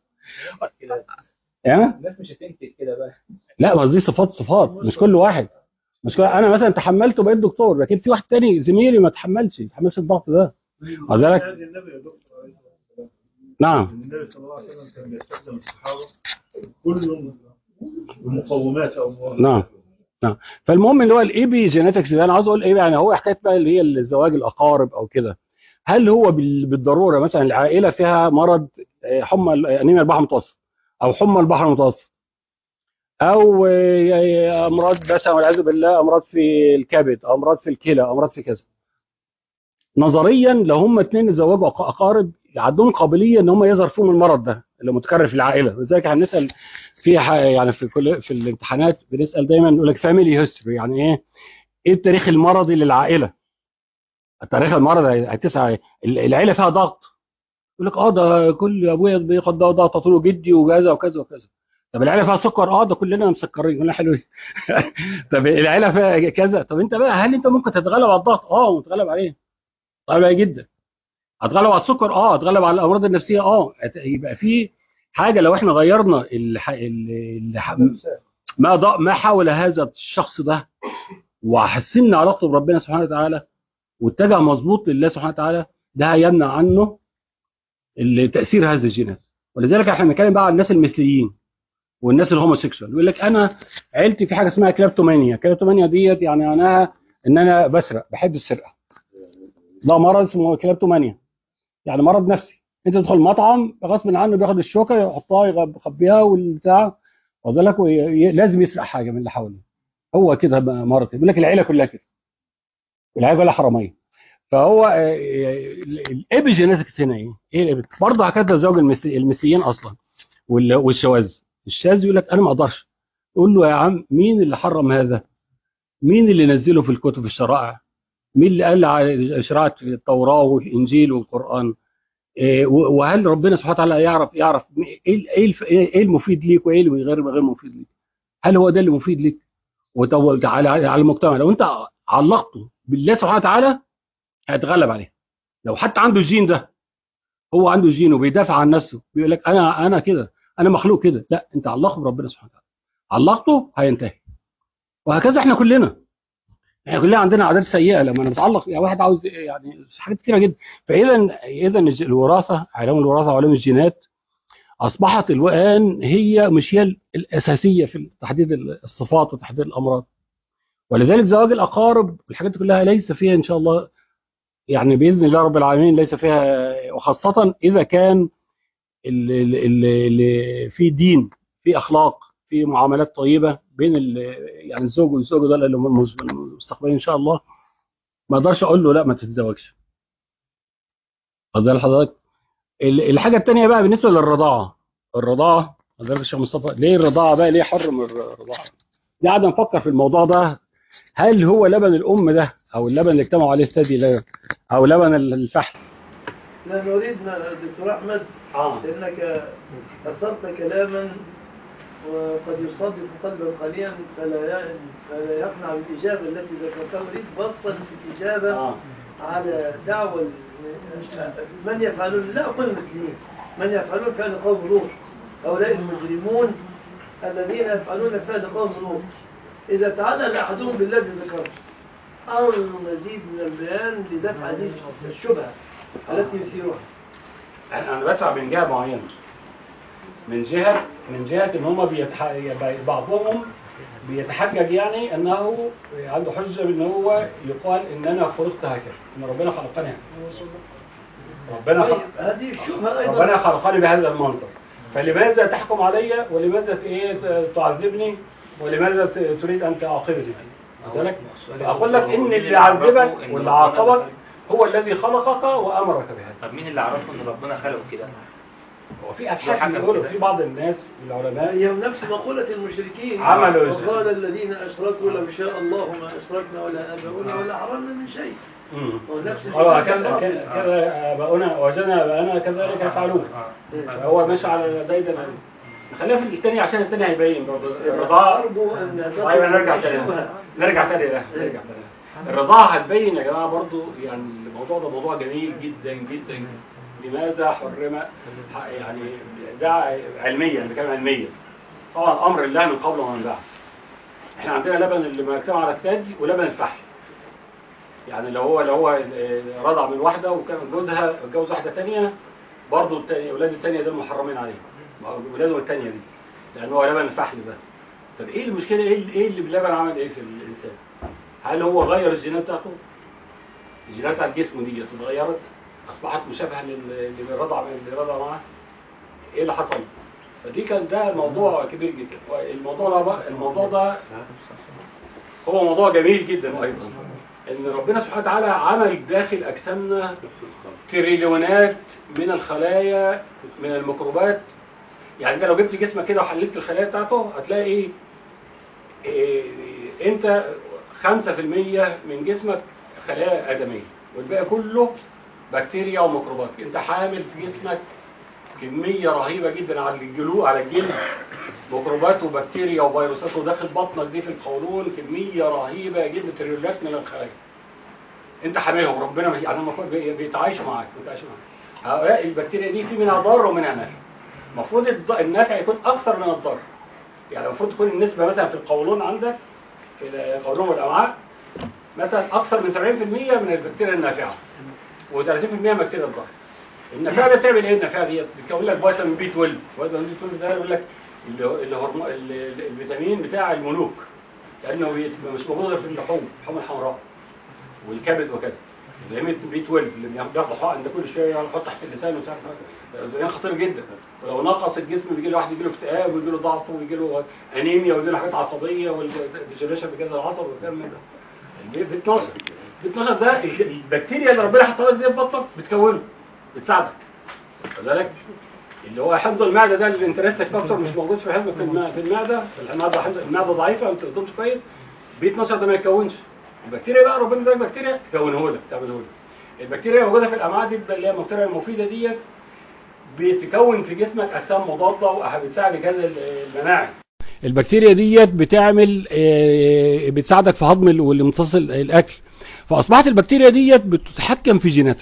يعني الناس مش هتنتج كده بقى لا ما دي صفات صفات مش كل واحد مش كل انا مثلا تحملت وبقيت دكتور لكن في واحد تاني زميلي ما تحملش ما تحملش الضغط ده واخد بالك؟ هذه النبي يا دكتور عليه الصلاه والسلام نعم النبي صلى الله عليه وسلم كان بيستخدم الصحابه كل المقومات او نعم نعم فالمهم اللي هو الايبي جينيتكس ده انا عاوز اقول ايه يعني هو حكايه بقى اللي هي الزواج الاقارب او كده هل هو بال- بالضروره مثلا العائله فيها مرض آه، حمى ال- انيميا البحر المتوسط او حمى البحر المتوسط او آه، امراض مثلا والعياذ بالله امراض في الكبد او امراض في الكلى او امراض في كذا نظريا لو هم اثنين اتزوجوا أق- اقارب عندهم قابليه ان هم يظهر فيهم المرض ده اللي متكرر في العائله لذلك هنسال في ح- يعني في كل في الامتحانات بنسال دايما نقول لك فاميلي هيستوري يعني ايه ايه التاريخ المرضي للعائله التاريخ المرضي هتسعى العيله فيها ضغط يقول لك اه ده كل ابويا بياخد ده ضغط طول جدي وكذا وكذا وكذا طب العيله فيها سكر اه ده كلنا مسكرين كلنا حلوين طب العيله فيها كذا طب انت بقى هل انت ممكن تتغلب على الضغط اه متغلب عليه طيب جدا هتغلب على السكر اه هتغلب على الامراض النفسيه اه هت- يبقى في حاجه لو احنا غيرنا الح... ال... ال... ما ض... ما حاول هذا الشخص ده وحسنا علاقته بربنا سبحانه وتعالى واتجه مظبوط لله سبحانه وتعالى ده هيمنع عنه ال- تاثير هذه الجينات ولذلك احنا بنتكلم بقى عن الناس المثليين والناس الهوموسيكشوال يقول لك انا عيلتي في حاجه اسمها كلابتومانيا كلابتومانيا ديت يعني معناها ان انا بسرق بحب السرقه ده مرض اسمه كلابتومانيا يعني مرض نفسي انت تدخل مطعم غصب عنه بياخد الشوكه يحطها يغب- يخبيها والبتاع واخد بالك وي- لازم يسرق حاجه من اللي حواليه هو كده بقى مرض يقول لك العيله كلها كده العيله كلها حراميه فهو الابيجينيتكس هنا ايه؟ ايه الإبي- برضه هكذا زوج المسي- المسيحيين اصلا وال- والشواذ الشاذ يقول لك انا ما اقدرش تقول له يا عم مين اللي حرم هذا؟ مين اللي نزله في الكتب الشرائع؟ مين اللي قال على شرائع في التوراه والانجيل والقران؟ إيه، و- وهل ربنا سبحانه وتعالى يعرف يعرف ايه ايه الف- ايه المفيد ليك وايه اللي غير غير مفيد ليك؟ هل هو ده اللي مفيد ليك؟ وتو- على على المجتمع لو انت علقته بالله سبحانه وتعالى هيتغلب عليه لو حتى عنده الجين ده هو عنده الجين وبيدافع عن نفسه بيقول لك انا انا كده انا مخلوق كده لا انت علقه بربنا سبحانه وتعالى علقته هينتهي وهكذا احنا كلنا يعني كلنا عندنا عادات سيئه لما نتعلق يعني واحد عاوز يعني في حاجات كتيره جدا فاذا اذا الوراثه علوم الوراثه وعلوم الجينات اصبحت الان هي مش هي الاساسيه في تحديد الصفات وتحديد الامراض ولذلك زواج الاقارب الحاجات دي كلها ليس فيها ان شاء الله يعني باذن الله رب العالمين ليس فيها وخاصه اذا كان اللي, اللي في دين في اخلاق في معاملات طيبه بين يعني الزوج والزوجه دول اللي هم المستقبلين ان شاء الله ما اقدرش اقول له لا ما تتزوجش واخد حضرتك الحاجه الثانيه بقى بالنسبه للرضاعه الرضاعه حضرتك الشيخ مصطفى ليه الرضاعه بقى ليه حرم الرضاعه دي قاعد نفكر في الموضوع ده هل هو لبن الام ده او اللبن اللي اجتمعوا عليه الثدي ده او لبن الفحل لا نريد دكتور احمد آه. لانك اثرت كلاما وقد يصادف قلبا قليلا فلا فلا يقنع بالاجابه التي ذكرتها اريد بسطا في الاجابه آه. على دعوة من يفعلون لا أقول المسلمين من يفعلون فعل قوم لوط هؤلاء المجرمون الذين يفعلون فعل قوم لوط إذا تعلل أحدهم بالذي ذكرت أو مزيد من البيان لدفع هذه الشبهة التي يثيرها انا بدفع من جهه معينه من جهه من جهه ان هم بيتح... بعضهم بيتحجج يعني انه عنده حجه ان هو يقال ان انا خلقت هكذا ان ربنا خلقني هكذا ربنا خلق... هذه الشبهة أيضا ربنا خلقني بهذا المنظر فلماذا تحكم علي ولماذا ت- ايه ت- تعذبني ولماذا ت- تريد ان تعاقبني واخد بالك؟ اقول لك ان اللي عذبك واللي عاقبك هو الذي خلقك وامرك بهذا طب مين اللي عرفه ان ربنا خلقه كده؟ وفي ابحاث حكم بيقولوا كده. في بعض الناس العلماء هي نفس مقولة المشركين عملوا وقال الذين أشركوا لو شاء الله ما أشركنا ولا آباؤنا ولا حرمنا من شيء مم. ونفس اه الفكرة كذا الباطل. كذا- كذا اباؤنا وجدنا اباءنا كذلك يفعلون هو ماشي على دايدا خلينا في الثاني عشان الثاني هيبين برضه الرضاعه أرجو أن طيب نرجع الشبهة. تاني نرجع تاني له نرجع تاني الرضاعه هتبين يا جماعه برضه يعني الموضوع ده موضوع جميل جدا جدا لماذا حرم ح- يعني ده علميا بكلمه علميا طبعا امر الله من قبل ومن بعد احنا عندنا لبن اللي بيجتمع على الثدي ولبن الفحل يعني لو هو لو هو رضع من واحده وكان جوزها اتجوز واحده ثانيه برضه التانية اولاده الثانيه دول محرمين عليه اولاده الثانيه دي لان هو لبن الفحل ده طب ايه المشكله ايه اللي- ايه اللي باللبن عمل ايه في الانسان هل هو غير الجينات بتاعته الجينات بتاعت جسمه دي اتغيرت اصبحت مشابهه لل- للي رضع اللي رضع معاه ايه اللي حصل فدي كان ده موضوع كبير جدا والموضوع ده بقى الموضوع ده هو موضوع جميل جدا ايضا ان ربنا سبحانه وتعالى عمل داخل اجسامنا تريليونات من الخلايا من الميكروبات يعني انت لو جبت جسمك كده وحللت الخلايا بتاعته هتلاقي إيه انت 5% من جسمك خلايا ادميه والباقي كله بكتيريا وميكروبات انت حامل في جسمك كميه رهيبه جدا على الجلو على الجلد ميكروبات وبكتيريا وفيروسات وداخل بطنك دي في القولون كميه رهيبه جدا تريليونات من الخلايا انت حاملهم ربنا يعني هم بي- بيتعايشوا معاك بيتعايشوا معاك هؤلاء البكتيريا دي في منها ضار ومنها نفع المفروض الض- النفع يكون اكثر من الضر يعني المفروض تكون النسبه مثلا في القولون عندك في القولون والامعاء مثلا اكثر من 70% من البكتيريا النافعه و30% من البكتيريا الضاره النافعه دي بتعمل ايه النافعه دي بتكون لك فيتامين بي 12 فيتامين بي 12 ده يقول لك اللي هو- اللي هرمو- اللي- اللي- الفيتامين بتاع الملوك لانه بيت- مش موجود غير في اللحوم اللحوم الحمراء والكبد وكذا فيتامين بي 12 اللي بياخد حقن ده كل شويه يحط تحت اللسان ومش عارف ده خطير جدا ولو نقص الجسم بيجي له واحد يجي له اكتئاب ويجي له ضعف ويجي له انيميا ويجي له حاجات عصبيه والديجنريشن في الجهاز العصبي والكلام من ده ب 12 ب 12 ده البكتيريا اللي ربنا حطها لك دي في بطنك بتكونه بتساعدك خد بالك اللي هو حمض المعده ده الانترستك فاكتور مش موجود في حمض في المعده في المعده المعده حمض المعده ضعيفه ما بتهضمش كويس ب 12 ده ما يتكونش البكتيريا بقى ربنا اداك بكتيريا تكونه لك تعمله لك البكتيريا اللي موجوده في الامعاء دي اللي هي البكتيريا المفيده ديت بتكون في جسمك اجسام مضاده وبتساعد جهاز المناعي البكتيريا ديت بتعمل آه، بتساعدك في هضم ال- والامتصاص ال- الاكل فاصبحت البكتيريا ديت بتتحكم في جيناتك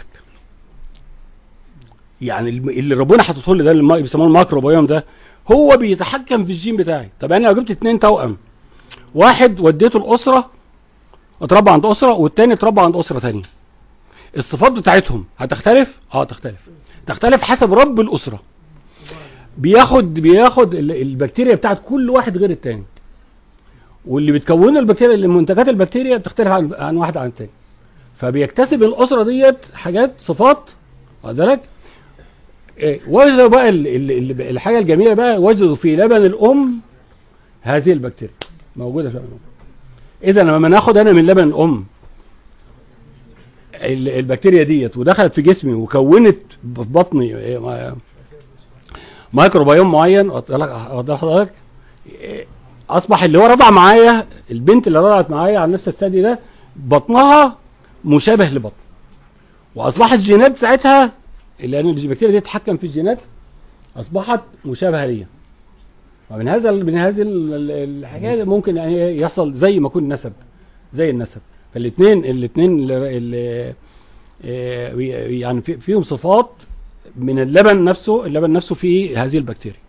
يعني الم- اللي ربنا حاططه لي ده اللي الم- بيسموه الماكروبيوم ده هو بيتحكم في الجين بتاعي طب انا لو جبت اتنين توأم واحد وديته الاسره اتربى عند اسره والتاني اتربى عند اسره تانية الصفات بتاعتهم هتختلف اه تختلف تختلف حسب رب الاسره بياخد بياخد ال- البكتيريا بتاعت كل واحد غير التاني واللي بتكونه البكتيريا اللي منتجات البكتيريا بتختلف عن, عن واحد عن التاني فبيكتسب الاسره ديت حاجات صفات واخد بالك إيه، وجدوا بقى ال- ال- ال- الحاجه الجميله بقى وجدوا في لبن الام هذه البكتيريا موجوده في لبن الام اذا لما ناخد انا من لبن الام ال- البكتيريا ديت ودخلت في جسمي وكونت في بطني إيه، ما- مايكروبيوم معين واخد بالك- واخد حضرتك إيه، اصبح اللي هو رضع معايا البنت اللي رضعت معايا على نفس الثدي ده بطنها مشابه لبطن واصبحت الجينات بتاعتها لان البكتيريا دي تتحكم في الجينات اصبحت مشابهه ليا ومن هذا من هذه ال- ال- الحكايه ممكن يعني يحصل زي ما يكون نسب زي النسب فالاثنين الاثنين يعني في- فيهم صفات من اللبن نفسه اللبن نفسه فيه هذه البكتيريا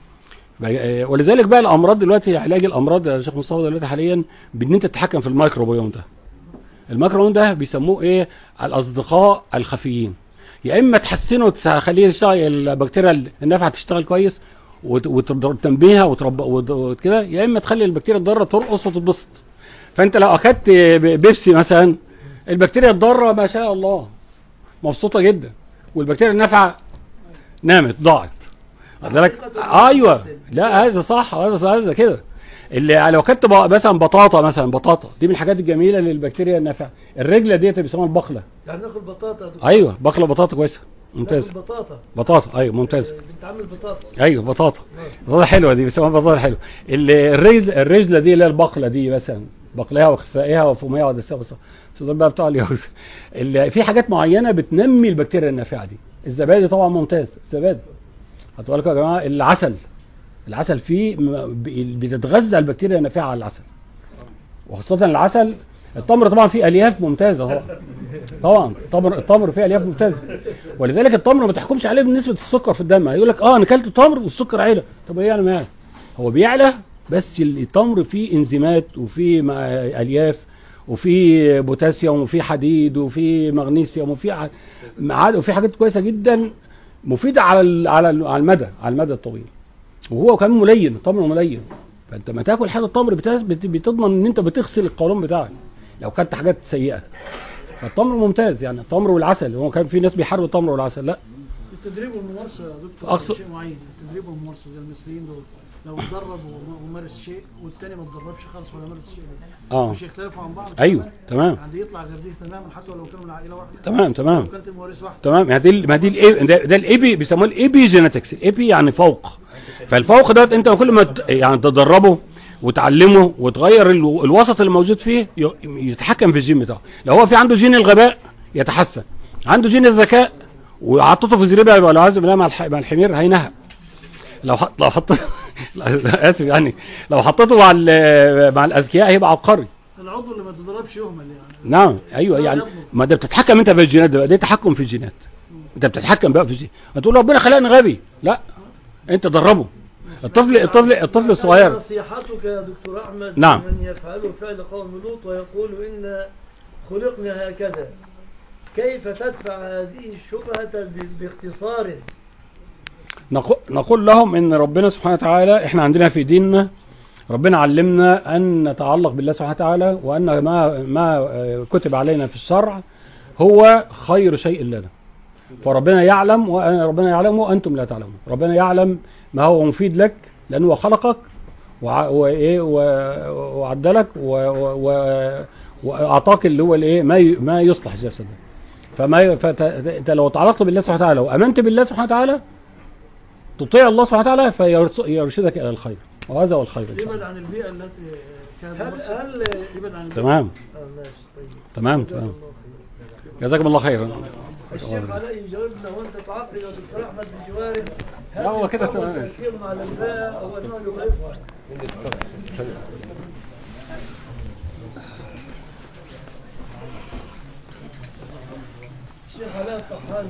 بقى- ولذلك بقى الامراض دلوقتي علاج الامراض يا شيخ مصطفى دلوقتي حاليا بان انت تتحكم في الميكروبيوم ده الميكروبيوم ده بيسموه ايه الاصدقاء الخفيين يا اما تحسنه وتخليه يشتغل البكتيريا النافعه تشتغل كويس وت- وت- وتنبيها وتربى وت- وكده يا اما تخلي البكتيريا الضاره ترقص وتتبسط فانت لو اخدت ب- بيبسي مثلا البكتيريا الضاره ما شاء الله مبسوطه جدا والبكتيريا النافعه نامت ضاعت واخد بالك ايوه لا هذا صح هذا صح هذا كده اللي لو كنت بق- مثلا بطاطا مثلا بطاطا دي من الحاجات الجميله للبكتيريا النافعه الرجله ديت بيسموها البخله يعني ناخد بطاطا يا دكتور. ايوه بخله بطاطا كويسه ممتازه ناخد بطاطا بطاطا ايوه ممتازه بنتعمل بطاطس ايوه بطاطا بطاطا حلوه دي بيسموها بطاطا حلوه ال- الرجل الرجله دي اللي هي البقله دي مثلا بقلها وخفائها وفمها ودسها بس بس دول بقى بتوع اليهود اللي في حاجات معينه بتنمي البكتيريا النافعه دي الزبادي طبعا ممتاز الزبادي هتقول لكم يا جماعه العسل العسل فيه م- ب- بتتغذى البكتيريا النافعه على العسل وخاصه العسل التمر طبعا فيه الياف ممتازه طبعا طبعا التمر التمر فيه الياف ممتازه ولذلك التمر ما تحكمش عليه بنسبه السكر في الدم يقول لك اه انا اكلت تمر والسكر عالي طب ايه يعني ما يعلى؟ هو بيعلى بس التمر فيه انزيمات وفيه مع- الياف وفيه بوتاسيوم وفيه حديد وفيه مغنيسيوم وفيه ع- معاد وفيه حاجات كويسه جدا مفيده على ال- على ال- على المدى على المدى الطويل وهو كمان ملين التمر ملين فانت ما تاكل حاجه التمر بتاس- بت- بتضمن ان انت بتغسل القولون بتاعك لو كلت حاجات سيئه فالتمر ممتاز يعني التمر والعسل هو كان في ناس بيحاربوا التمر والعسل لا التدريب والممارسه يا دكتور أقصد- شيء معين التدريب والممارسه زي المصريين دول لو اتدرب وم- ومارس شيء والتاني ما اتدربش خالص ولا مارس شيء اه مش يختلفوا عن بعض ايوه تمام يعني يطلع غير دي تماما حتى لو كانوا من عائله واحده تمام تمام لو كانت المواريث واحده تمام ما دي ال- ما دي الإي- ده, ده الايبي بيسموه الايبي جينetics الايبي يعني فوق فالفوق ده انت كل ما ت- يعني تدربه وتعلمه وتغير ال- الوسط اللي موجود فيه ي- يتحكم في الجين بتاعه لو هو في عنده جين الغباء يتحسن عنده جين الذكاء وحطيته في زريبه ولا عايز بالله مع الح- مع الحمير هينهى لو حط لو حط لا، اسف يعني لو حطيته مع ال- مع الاذكياء هيبقى عبقري العضو اللي ما تدربش يهمل يعني نعم ايوه يعني ما ده بتتحكم انت في الجينات ده ده تحكم في الجينات انت بتتحكم بقى في الجين هتقول ربنا خلقني غبي لا انت دربه الطفل الطفل الطفل الصغير نصيحتك يا دكتور أحمد نعم. من يفعل فعل قوم لوط ويقول إن خلقنا هكذا كيف تدفع هذه الشبهة ب- باختصار نقو- نقول لهم ان ربنا سبحانه وتعالى احنا عندنا في ديننا ربنا علمنا ان نتعلق بالله سبحانه وتعالى وان ما ما آه، كتب علينا في الشرع هو خير شيء لنا فربنا يعلم وربنا يعلم وانتم لا تعلمون ربنا يعلم ما هو مفيد لك لانه هو خلقك وع- وايه و- وعدلك و- و- و- واعطاك اللي هو الايه ما ي- ما يصلح جسدك فما فت- انت لو تعلقت بالله سبحانه وتعالى وامنت بالله سبحانه وتعالى تطيع الله سبحانه وتعالى فيرشدك الى الخير وهذا هو الخير إن شاء يبعد الله. عن البيئه التي كانت هل ممارسة. هل يبعد عن البيئة. تمام آه، ماشي طيب تمام جزاك تمام الله خير. جزاكم الله خيرا الشيخ علاء يجاوبنا وانت تعقل يا دكتور احمد بجواره هل لا، هو كده يفضل تمام. تركيز على الباء او انه يضعفها الشيخ علاء الطحاني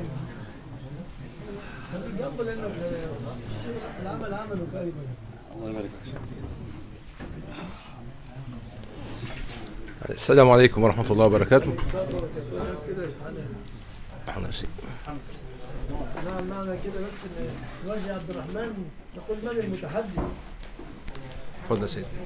خليك جنبه لانه الشيخ العمل عمله فايده السلام عليكم ورحمة الله وبركاته احنا شيء. نعم معنى كده بس ان الوجه عبد الرحمن نقول من المتحدث اتفضل يا سيدي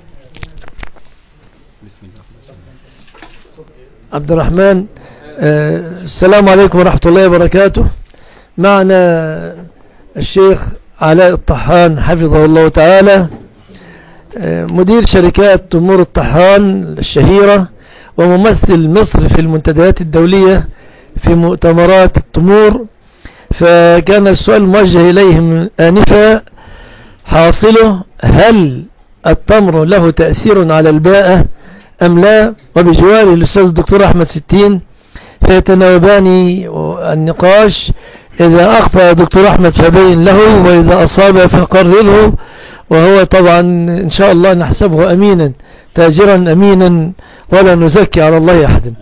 عبد الرحمن آه، السلام عليكم ورحمة الله وبركاته معنا الشيخ علاء الطحان حفظه الله تعالى آه، مدير شركات تمور الطحان الشهيرة وممثل مصر في المنتديات الدولية في مؤتمرات التمور فكان السؤال موجه إليهم آنفا حاصله هل التمر له تأثير على الباءة أم لا وبجواره الأستاذ الدكتور أحمد ستين فيتناوبان النقاش إذا أخطأ دكتور أحمد فبين له وإذا أصاب فقرره وهو طبعا إن شاء الله نحسبه أمينا تاجرا أمينا ولا نزكي على الله أحدا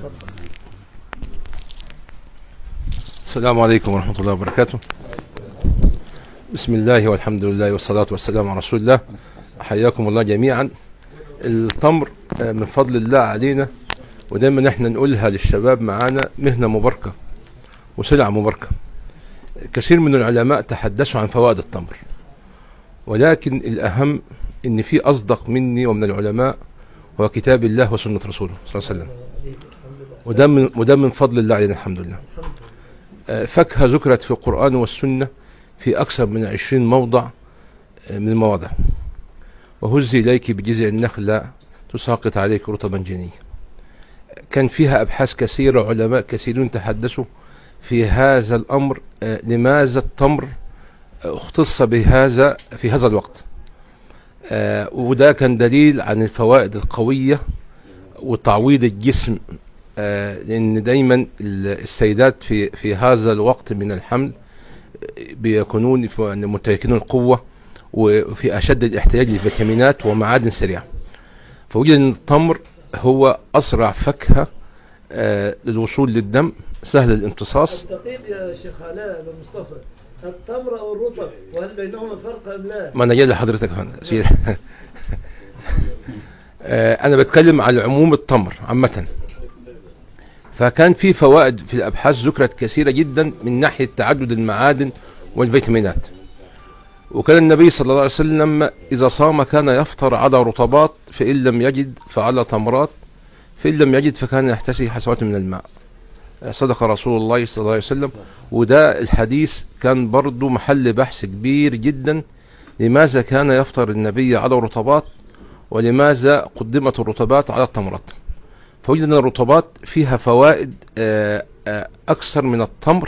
السلام عليكم ورحمة الله وبركاته بسم الله والحمد لله والصلاة والسلام على رسول الله حياكم الله جميعا التمر آه، من فضل الله علينا ودايما احنا نقولها للشباب معانا مهنة مباركة وسلعة مباركة كثير من العلماء تحدثوا عن فوائد التمر ولكن الأهم ان في أصدق مني ومن العلماء هو كتاب الله وسنة رسوله صلى الله عليه وسلم وده من, وده من فضل الله علينا الحمد لله آه، فاكهة ذكرت في القرآن والسنة في أكثر من عشرين موضع آه، من المواضع وهزي إليك بجذع النخلة تساقط عليك رطبا جنيا كان فيها أبحاث كثيرة علماء كثيرون تحدثوا في هذا الأمر آه، لماذا التمر آه، اختص بهذا في هذا الوقت آه، وده كان دليل عن الفوائد القوية وتعويض الجسم آه، لأن دايما ال- السيدات في في هذا الوقت من الحمل آه، بيكونون في- متيقنون القوة وفي أشد الاحتياج لفيتامينات ومعادن سريعة فوجد أن التمر هو أسرع فاكهة آه، للوصول للدم سهل الامتصاص التقييد يا شيخ علاء بن مصطفى التمر أو الرطب وهل بينهما فرق أم لا ما انا جاي لحضرتك يا فندم سيدي. آه، انا بتكلم على عموم التمر عامة فكان في فوائد في الابحاث ذكرت كثيرة جدا من ناحية تعدد المعادن والفيتامينات وكان النبي صلى الله عليه وسلم اذا صام كان يفطر على رطبات فان لم يجد فعلى تمرات فان لم يجد فكان يحتسي حسوات من الماء صدق رسول الله صلى الله عليه وسلم وده الحديث كان برضو محل بحث كبير جدا لماذا كان يفطر النبي على الرطبات ولماذا قدمت الرطبات على التمرات فوجد ان الرطبات فيها فوائد آه، آه، اكثر من التمر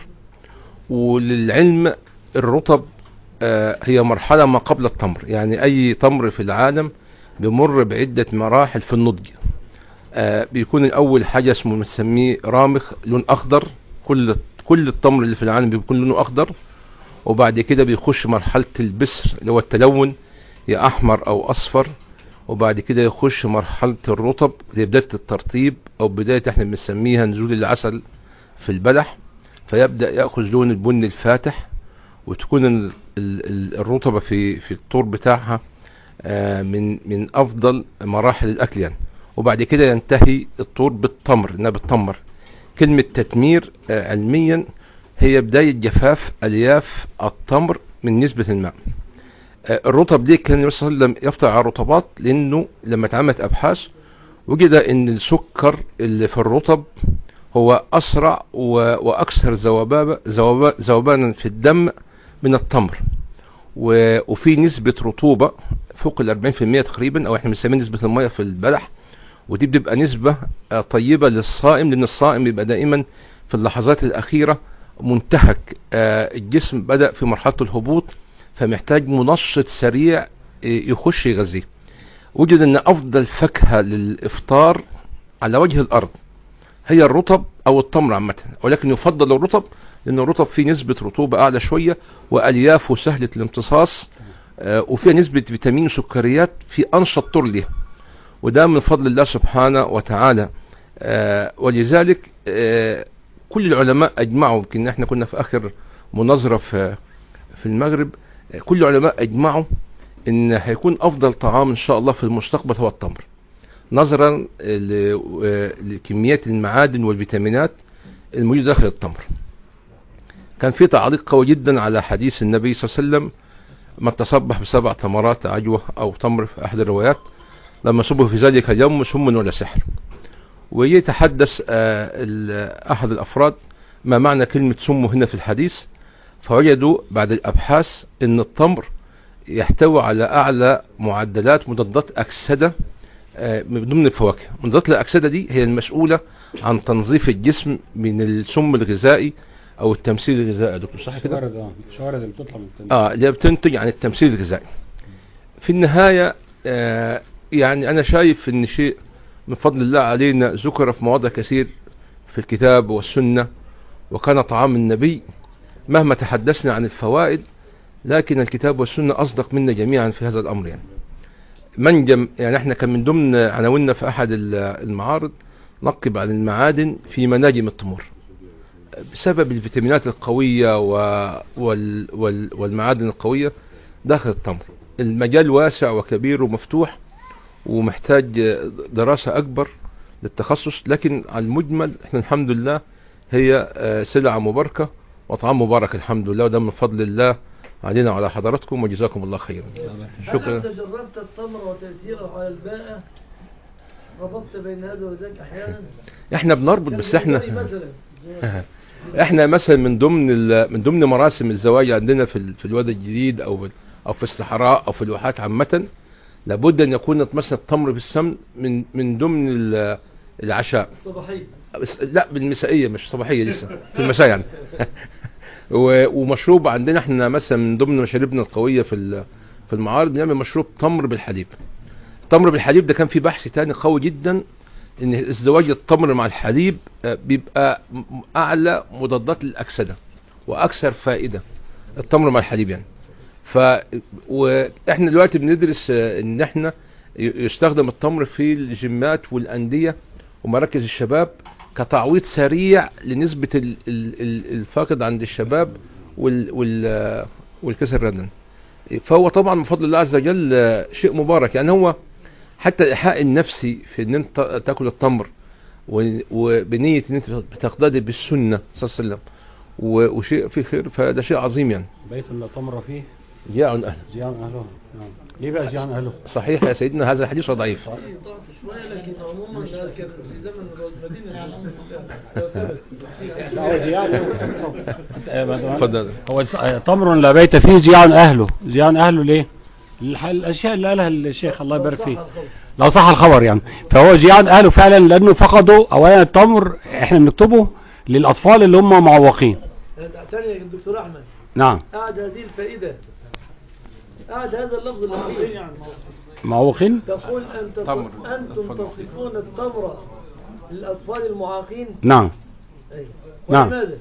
وللعلم الرطب آه، هي مرحلة ما قبل التمر يعني اي تمر في العالم بيمر بعدة مراحل في النضج آه، بيكون الاول حاجة اسمه بنسميه رامخ لون اخضر كل كل التمر اللي في العالم بيكون لونه اخضر وبعد كده بيخش مرحلة البسر اللي هو التلون يا احمر او اصفر وبعد كده يخش مرحلة الرطب اللي هي بداية الترطيب او بداية احنا بنسميها نزول العسل في البلح فيبدأ يأخذ لون البني الفاتح وتكون ال- ال- ال- الرطبة في في الطور بتاعها آه، من من افضل مراحل الاكل يعني وبعد كده ينتهي الطور بالتمر انها بالتمر كلمة تتمير آه، علميا هي بداية جفاف الياف التمر من نسبة الماء آه، الرطب دي كان النبي صلى الله عليه وسلم يفطر على الرطبات لانه لما اتعملت ابحاث وجد ان السكر اللي في الرطب هو اسرع و- واكثر ذوبابا ذوبا- ذوبانا في الدم من التمر و- وفي نسبة رطوبة فوق ال 40% تقريبا او احنا بنسميها نسبة المية في البلح ودي بتبقى نسبة آه، طيبة للصائم لان الصائم بيبقى دائما في اللحظات الاخيرة منتهك آه، الجسم بدأ في مرحلة الهبوط فمحتاج منشط سريع آه، يخش يغذيه وجد ان افضل فاكهة للافطار على وجه الارض هي الرطب او التمر عامة ولكن يفضل الرطب لان الرطب فيه نسبة رطوبة اعلى شوية واليافه سهلة الامتصاص آه، وفيها نسبة فيتامين وسكريات في انشط طر ليها وده من فضل الله سبحانه وتعالى آه، ولذلك آه، كل العلماء اجمعوا يمكن احنا كنا في اخر مناظرة في في المغرب آه، كل العلماء اجمعوا ان هيكون افضل طعام ان شاء الله في المستقبل هو التمر نظرا ل- آه، لكميات المعادن والفيتامينات الموجودة داخل التمر كان في تعليق قوي جدا على حديث النبي صلى الله عليه وسلم من تصبح بسبع تمرات عجوة أو تمر في أحد الروايات لما صبوا في ذلك اليوم سم ولا سحر ويتحدث آه، ال- أحد الأفراد ما معنى كلمة سم هنا في الحديث فوجدوا بعد الأبحاث أن التمر يحتوي على أعلى معدلات مضادات أكسدة آه، من ضمن الفواكه مضادات الأكسدة دي هي المسؤولة عن تنظيف الجسم من السم الغذائي أو التمثيل الغذائي يا دكتور صح كده؟ الشوارد اه الشوارد اللي بتطلع من التنين. اه اللي هي بتنتج عن التمثيل الغذائي في النهاية آه يعني أنا شايف إن شيء من فضل الله علينا ذكر في مواضع كثير في الكتاب والسنة وكان طعام النبي مهما تحدثنا عن الفوائد لكن الكتاب والسنة أصدق منا جميعا في هذا الأمر يعني منجم يعني احنا كان من ضمن عناويننا في أحد ال- المعارض نقب عن المعادن في مناجم التمور بسبب الفيتامينات القوية و... وال... وال... والمعادن القوية داخل التمر المجال واسع وكبير ومفتوح ومحتاج دراسة أكبر للتخصص لكن على المجمل احنا الحمد لله هي آه، سلعة مباركة وطعام مبارك الحمد لله وده من فضل الله علينا وعلى حضراتكم وجزاكم الله خيرا هل شكرا أنت جربت التمر وتأثيره على الباءة ربطت بين هذا وذاك أحيانا احنا بنربط بس احنا مثلا احنا مثلا من ضمن ال- من ضمن مراسم الزواج عندنا في ال- في الوادي الجديد او او في الصحراء او في الواحات عامه لابد ان يكون مثلا التمر بالسمن من من ضمن ال- العشاء صباحية بس لا بالمسائيه مش صباحيه لسه في المساء يعني و- ومشروب عندنا احنا مثلا من ضمن مشاربنا القويه في ال- في المعارض بنعمل مشروب تمر بالحليب التمر بالحليب ده كان في بحث تاني قوي جدا ان ازدواج التمر مع الحليب آه، بيبقى م- اعلى مضادات للاكسده واكثر فائده التمر مع الحليب يعني ف واحنا دلوقتي بندرس آه، ان احنا ي- يستخدم التمر في الجيمات والانديه ومراكز الشباب كتعويض سريع لنسبه ال- ال- ال- الفاقد عند الشباب وال وال آه، والكسر الردن فهو طبعا من فضل الله عز وجل آه، شيء مبارك يعني هو حتى الايحاء النفسي في ان انت تاكل التمر و- وبنيه ان انت بتقتدي بالسنه صلى الله عليه وسلم و- وشيء فيه خير فده شيء عظيم يعني بيت لا تمر فيه جاء اهله زيان اهله نعم ليه بقى زيان اهله؟ صحيح يا سيدنا هذا الحديث ضعيف في ضعف شوية لكن عموما ده كان في زمن المدينة لا هو زيان اتفضل هو س- تمر لا بيت فيه زيان اهله زيان اهله ليه؟ الح- الاشياء اللي قالها الشيخ الله يبارك فيه لو صح الخبر يعني فهو زيان اهله فعلا لانه فقدوا اولا التمر احنا بنكتبه للاطفال اللي هم معوقين ثانية يا دكتور أحمد نعم قاعد هذه الفائدة قاعد هذا اللفظ الأخير يعني معوقين تقول أنت تمر. أنتم تصفون التمر للأطفال المعاقين نعم أيوة. نعم. ولماذا؟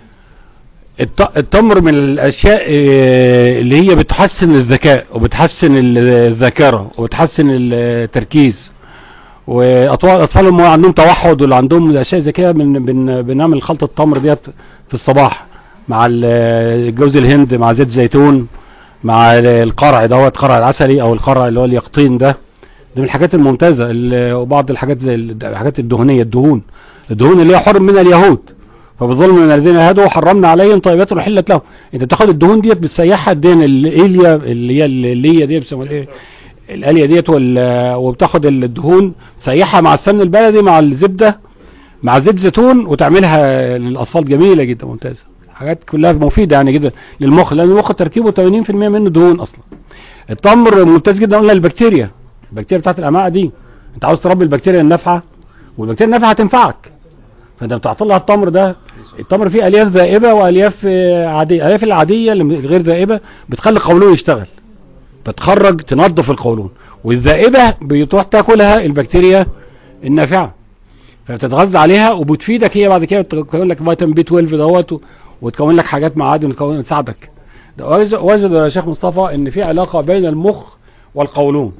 الت- التمر من الاشياء آه، اللي هي بتحسن الذكاء وبتحسن ال- الذاكره وبتحسن التركيز واطفال الاطفال اللي عندهم توحد واللي عندهم اشياء زي كده بن بن بنعمل خلطه التمر ديت في الصباح مع ال- جوز الهند مع زيت زيتون مع ال- القرع دوت قرع العسلي او القرع اللي هو اليقطين ده دي من الحاجات الممتازه ال- وبعض الحاجات زي ال- الحاجات الدهنيه الدهون الدهون اللي هي حرم من اليهود فبظلم من الذين هادوا حرمنا عليهم طيبات احلت لهم انت بتاخد الدهون ديت بتسيحها الدهن الاليا اللي هي اللي هي دي بيسموها ايه الاليا ديت وال- وبتاخد الدهون تسيحها مع السمن البلدي مع الزبده مع زيت زيتون وتعملها للاطفال جميله جدا ممتازه حاجات كلها مفيده يعني جدا للمخ لان المخ تركيبه 80% منه دهون اصلا التمر ممتاز جدا قلنا البكتيريا البكتيريا بتاعت الامعاء دي انت عاوز تربي البكتيريا النافعه والبكتيريا النافعه هتنفعك فانت بتعطي لها التمر ده التمر فيه الياف ذائبه والياف آه، عاديه الالياف العاديه اللي الغير ذائبه بتخلي القولون يشتغل بتخرج تنظف القولون والذائبه بتروح تاكلها البكتيريا النافعه فبتتغذى عليها وبتفيدك هي بعد كده تكون لك فيتامين بي 12 دوت و- وتكون لك حاجات معادن وتكون تساعدك ده وجد وجد يا شيخ مصطفى ان في علاقه بين المخ والقولون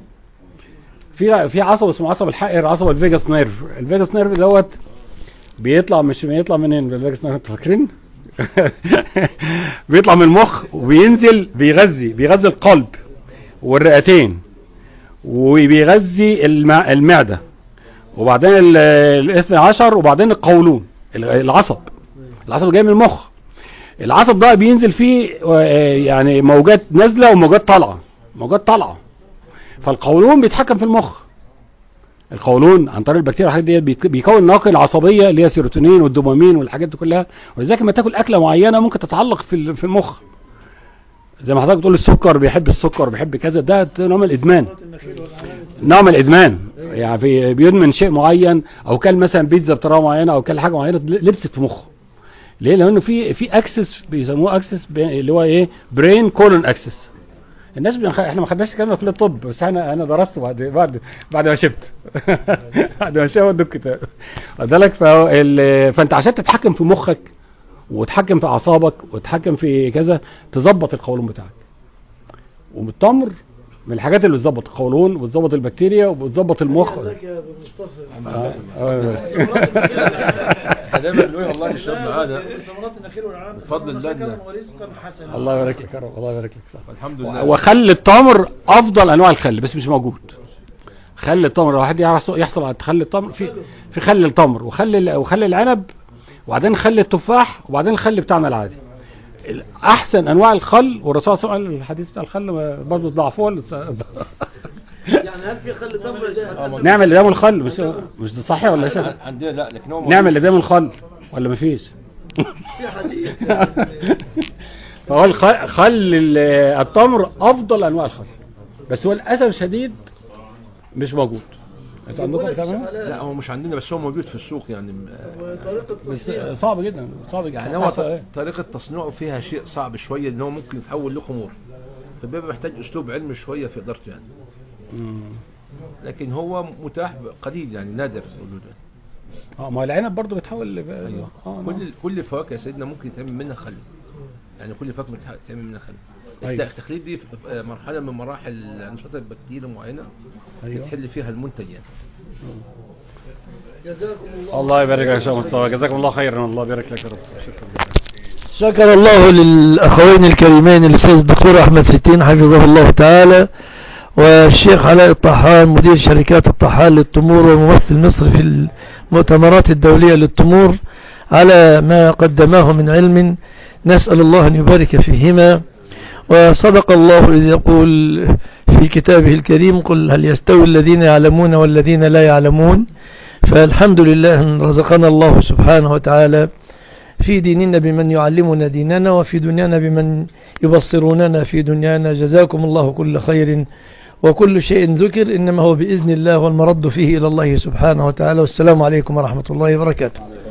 في في عصب اسمه عصب الحائر عصب الفيجاس نيرف الفيجاس نيرف دوت بيطلع مش بيطلع منين الفيجاس نيرف انتوا فاكرين بيطلع من المخ وبينزل بيغذي بيغذي القلب والرئتين وبيغذي المع... المعده وبعدين ال- الاثنى عشر وبعدين القولون ال- العصب العصب جاي من المخ العصب ده بينزل فيه آه، يعني موجات نازله وموجات طالعه موجات طالعه فالقولون بيتحكم في المخ القولون عن طريق البكتيريا والحاجات دي بيت- بيكون نواقل عصبيه اللي هي السيروتونين والدوبامين والحاجات دي كلها ولذلك لما تاكل اكله معينه ممكن تتعلق في ال- في المخ زي ما حضرتك بتقول السكر بيحب السكر بيحب كذا ده نوع من الادمان نوع من الادمان يعني في بيدمن شيء معين او كل مثلا بيتزا بطريقه معينه او كل حاجه معينه لبست في مخه ليه لانه في في اكسس بيسموه اكسس اللي هو ايه برين كولون اكسس الناس بنخ... احنا ما خدناش الكلام ده في الطب بس انا انا درسته بعد بعد بعد ما شفت بعد ما شفت الكتاب واخد بالك فهو ال... فانت عشان تتحكم في مخك وتحكم في اعصابك وتحكم في كذا تظبط القولون بتاعك والتمر من الحاجات اللي بتظبط القولون وبتظبط البكتيريا وبتظبط المخ ازيك يا ابو مصطفى آه، آه. احنا دايما بنقول والله الشاب معانا ثمرات النخيل والعنب بفضل الله شكرا إن- ورزقا حسنا الله يبارك لك يا رب الله يبارك لك صح الحمد لله وخل التمر افضل انواع الخل بس مش موجود خل التمر لو حد يعرف- يحصل على خل التمر في في خل التمر وخل ال- وخل العنب وبعدين خل التفاح وبعدين الخل بتاعنا العادي ال- احسن انواع الخل والرسول صلى الله عليه وسلم قال الحديث بتاع الخل ما- برضه ضعفوه ولا يعني هل في خل تمر ده نعمل لدام الخل مش مش ده صحيح ولا ايه عندنا لا لكن هو نعمل لدام الخل ولا مفيش في حديث فهو الخ- خل ال- التمر افضل انواع الخل بس هو للاسف الشديد مش موجود انتوا عندكم بتعملوا لا هو مش عندنا بس هو موجود في السوق يعني وطريقه بس التصنيع صعب جدا صعب جدا يعني هو حصل إيه؟ طريقة تصنيعه فيها شيء صعب شوية ان هو ممكن يتحول له خمور فبيبقى محتاج اسلوب علمي شوية في ادارته يعني مم. لكن هو متاح قليل يعني نادر وجوده اه ما هو العنب برضه بيتحول ل- ايوه اه كل كل كل الفواكه يا سيدنا ممكن يتعمل منها خل يعني كل فاكهه يتعمل منها خل أيوة. التخليط دي في مرحله من مراحل انشطه البكتيريا معينه ايوه بتحل فيها المنتج يعني جزاكم الله الله يبارك يا شيخ مصطفى جزاكم الله خيرا الله يبارك لك يا رب شكرا شكر الله للأخوين الكريمين الأستاذ الدكتور أحمد ستين حفظه الله تعالى والشيخ علاء الطحان مدير شركات الطحان للتمور وممثل مصر في المؤتمرات الدولية للتمور على ما قدماه من علم نسأل الله أن يبارك فيهما وصدق الله إذ يقول في كتابه الكريم قل هل يستوي الذين يعلمون والذين لا يعلمون فالحمد لله أن رزقنا الله سبحانه وتعالى في ديننا بمن يعلمنا ديننا وفي دنيانا بمن يبصروننا في دنيانا جزاكم الله كل خير وكل شيء ذكر إنما هو بإذن الله والمرد فيه إلى الله سبحانه وتعالى والسلام عليكم ورحمة الله وبركاته